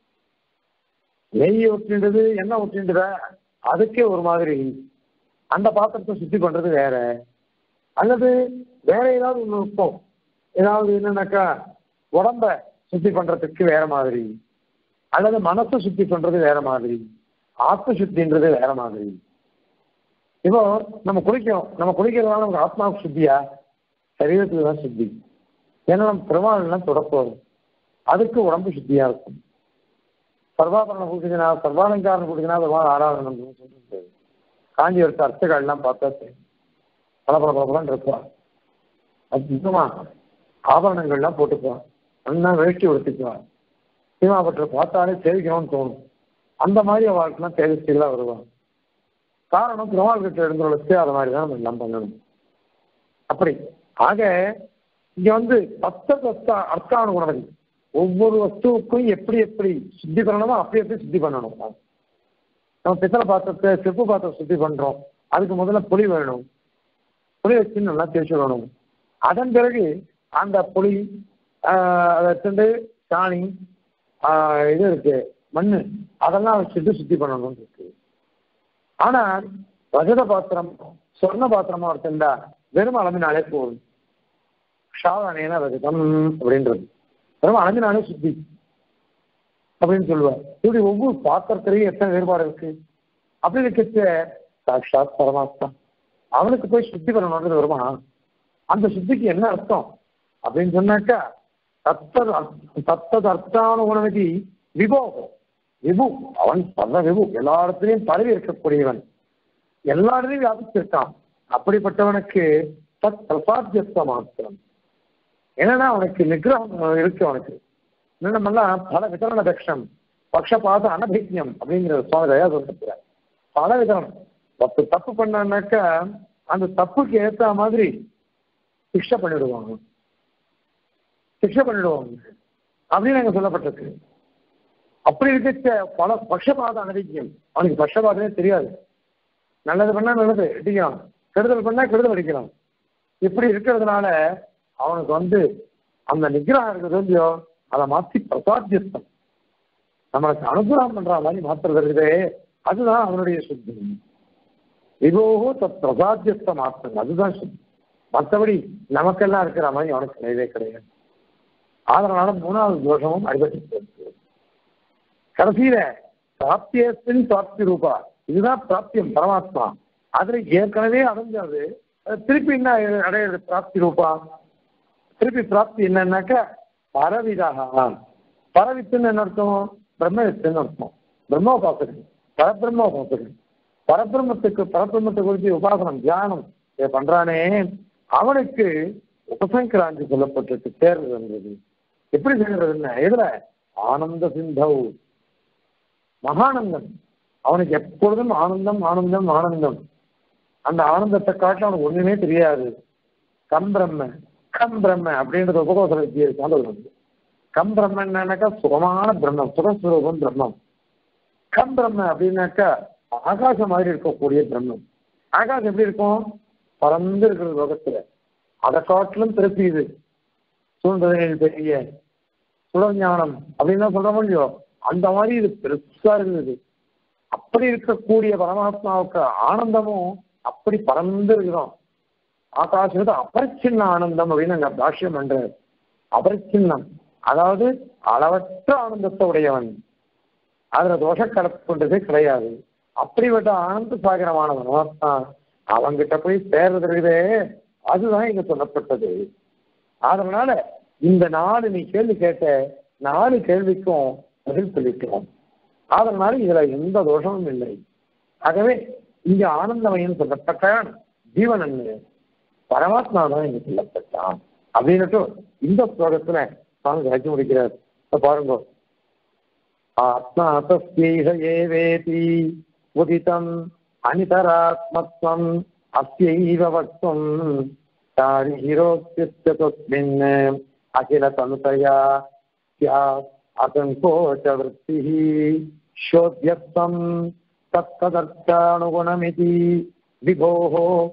நெய் ஊற்றின்றது எண்ணெய் ஊற்றின்றத அதுக்கே ஒரு மாதிரி அந்த பாத்திரத்தை சுத்தி பண்றது வேற அல்லது வேற ஏதாவது ஒண்ணு இருக்கும் ஏதாவது என்னன்னாக்கா உடம்ப சுத்தி பண்றதுக்கு வேற மாதிரி அல்லது மனசை சுத்தி பண்றது வேற மாதிரி ஆத்ம சுத்தின்றது வேற மாதிரி இப்போ நம்ம குளிக்கிறோம் நம்ம குளிக்கிறதுனால நமக்கு ஆத்மாவுக்கு சுத்தியா சரீரத்துக்கு தான் சுத்தி ஏன்னா நம்ம பெருமாள்லாம் தொடப்போம் அதுக்கு உடம்பு சுத்தியா இருக்கும் சர்வாபரணம் கொடுக்குதுன்னா சர்வாலங்காரம் கொடுக்குதுன்னா பெருமாள் ஆராதனை பண்ணணும்னு சொல்லிட்டு காஞ்சி எடுத்த அர்ச்சகால்லாம் பார்த்தா தெரியும் பல பல பலப்பலன்னு இருப்பா அற்புதமா ஆபரணங்கள்லாம் போட்டுக்குவான் நல்லா வேஷ்டி உடுத்திக்குவான் சீமாபட்டரை பார்த்தாலே சேவிக்கணும்னு தோணும் அந்த மாதிரி அவளுக்குலாம் தேஜஸ்திகளாக வருவான் காரணம் பெருமாள் கிட்ட எழுந்துள்ளச்சு அது மாதிரி தான் நம்ம எல்லாம் பண்ணணும் அப்படி ஆக இங்க வந்து பத்த தத்த அர்த்தானுகுணங்கள் ஒவ்வொரு வஸ்துவுக்கும் எப்படி எப்படி சுத்தி பண்ணணுமோ அப்படி எப்படி சுத்தி பண்ணணும் நம்ம பித்தளை பாத்திரத்தை செப்பு பாத்திரம் சுத்தி பண்றோம் அதுக்கு முதல்ல புளி வேணும் புளி வச்சு நல்லா தேய்ச்சி விடணும் அதன் பிறகு அந்த புளி ஆஹ், அதை வச்சுட்டு சாணி ஆஹ், இது இருக்கு மண்ணு அதெல்லாம் வச்சுட்டு சுத்தி பண்ணணும் இருக்கு ஆனால் ரஜத பாத்திரம் சொர்ண பாத்திரமா இருந்தா வெறும் அளவினாலே போதும் ஷாதானேன ரஜதம் அப்படின்றது வெறும் அளவினாலே சுத்தி அப்படின்னு சொல்லுவார் இப்படி ஒவ்வொரு பாத்திரத்திலையும் எத்தனை வேறுபாடு இருக்கு அப்படி இருக்க சாட்சாத் பரமாத்மா அவனுக்கு போய் சுத்தி பண்ணணுன்றது வருமா அந்த சுத்திக்கு என்ன அர்த்தம் அப்படின்னு சொன்னாக்கா தத்தது தத்தது அர்த்தானுகுணமிதி விபோகம் விபு அவன் சர்வ விபு எல்லா இடத்துலையும் பரவி இருக்கக்கூடியவன் எல்லா இடத்துலையும் வியாபிச்சிருக்கான் அப்படிப்பட்டவனுக்கு தத் பிரசாத்தியத்துவ மாத்திரம் என்னன்னா அவனுக்கு நிகிரகம் இருக்கு அவனுக்கு என்னென்னமெல்லாம் பல விதரண தட்சம் பக்ஷபாத அனபிஜம் அப்படிங்கிற சுவாமி தயா சொல்லிருக்கிறார் பல விதரணம் பத்து தப்பு பண்ணான்னாக்கா அந்த தப்புக்கு ஏத்த மாதிரி சிக்ஷை பண்ணிடுவாங்க சிக்ஷை பண்ணிடுவாங்க அப்படின்னு அங்க சொல்லப்பட்டிருக்கு அப்படி இருக்க பல பட்சபாத அனதிக்கம் அவனுக்கு பட்சபாதமே தெரியாது நல்லது பண்ணா நல்லது அடிக்கலாம் கெடுதல் பண்ணா கெடுதல் அடிக்கலாம் இப்படி இருக்கிறதுனால அவனுக்கு வந்து அந்த நிகிரகம் இருக்கிறது இல்லையோ அதை மாற்றி பிரசாத்தியத்தம் நம்மளுக்கு அனுகிரகம் பண்ற மாதிரி மாத்துறது இருக்குதே அதுதான் அவனுடைய சுத்தி விபோகோ தத் பிரசாத்தியத்தை மாற்றம் அதுதான் சுத்தி மற்றபடி நமக்கெல்லாம் இருக்கிற மாதிரி அவனுக்கு கிடையவே கிடையாது அதனால மூணாவது தோஷமும் அடிபட்டு கடைசியில பிராப்தியத்தின் பிராப்தி ரூபா இதுதான் பிராப்தியம் பரமாத்மா அதுல ஏற்கனவே அடைஞ்சது திருப்பி என்ன அடையிறது பிராப்தி ரூபா திருப்பி பிராப்தி என்னன்னாக்கா பரவிதாக பரவித்துன்னு என்ன அர்த்தம் பிரம்மவித்துன்னு அர்த்தம் பிரம்மோபாசகன் பரபிரம்ம உபாசகன் பரபிரம்மத்துக்கு பரபிரம்மத்தை குறித்து உபாசனம் தியானம் இதை பண்றானே அவனுக்கு உபசங்கராந்தி சொல்லப்பட்டிருக்கு சேர்றது எப்படி சேர்றதுன்னா எதுல ஆனந்த சிந்தவ் மகானந்தம் அவனுக்கு எப்பொழுதும் ஆனந்தம் ஆனந்தம் ஆனந்தம் அந்த ஆனந்தத்தை காட்டில் அவனுக்கு ஒண்ணுமே தெரியாது கம் பிரம்ம கம் பிரம்ம அப்படின்றது உபகோச வித்தியை சார்ந்தது வந்து கம் பிரம்மன்னாக்கா சுகமான பிரம்மம் சுகஸ்வரூபம் பிரம்மம் கம் பிரம்ம அப்படின்னாக்கா ஆகாசம் மாதிரி இருக்கக்கூடிய பிரம்மம் ஆகாசம் எப்படி இருக்கும் பறந்து இருக்கிற லோகத்துல அதை காட்டிலும் திருப்பி இது சூழ்ந்ததில் பெரிய சுடஞானம் அப்படின்னு சொல்ற முடியும் அந்த மாதிரி இது பெருசா இருக்குது அப்படி இருக்கக்கூடிய பரமாத்மாவுக்கு ஆனந்தமும் அப்படி பறந்து இருக்கிறோம் ஆகாசத்து அபரிச்சின்ன ஆனந்தம் அப்படின்னு அங்க பாஷ்யம் பண்றாரு அபரிச்சின்னம் அதாவது அளவற்ற ஆனந்தத்தை உடையவன் அதுல தோஷ கலப்புன்றதே கிடையாது அப்படிப்பட்ட ஆனந்த சாகரமான பரமாத்மா அவங்கிட்ட போய் சேர்றது இருக்குதே அதுதான் இங்க சொல்லப்பட்டது அதனால இந்த நாலு நீ கேள்வி கேட்ட நாலு கேள்விக்கும் பதில் சொல்லிட்டோம் அதனால இதுல எந்த தோஷமும் இல்லை ஆகவே இங்க ஆனந்தமயம் சொல்லப்பட்டான் ஜீவன் பரமாத்மா தான் இங்க சொல்லப்பட்டான் அப்படின்னுட்டு இந்த ஸ்லோகத்துல சுவாமி காட்சி முடிக்கிறார் இப்ப பாருங்க ஆத்மா தஸ்யைஷ ஏவேதி உதிதம் அனிதராத்மத்வம் அஸ்யைவ வக்தும் தாரிஹிரோத்யுத்ய தஸ்மின் அகில தனுதயா ஸ்யாத் असङ्कोच वृत्तिः शोध्यत्वम् तत्तदर्थानुगुणमिति विभोः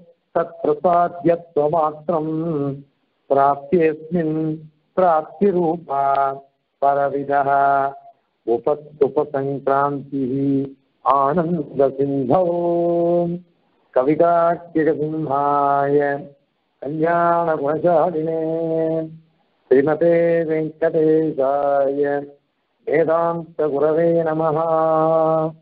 तत्प्रसाद्यत्वमात्रम् प्राप्त्येऽस्मिन् प्राप्तिरूपा परविदः उप उपसङ्क्रान्तिः आनन्दसिन्धौ कविताख्यकसिंहाय कल्याणगुणशालिने श्रीमते वेङ्कटेशाय वेदान्तगुरवे नमः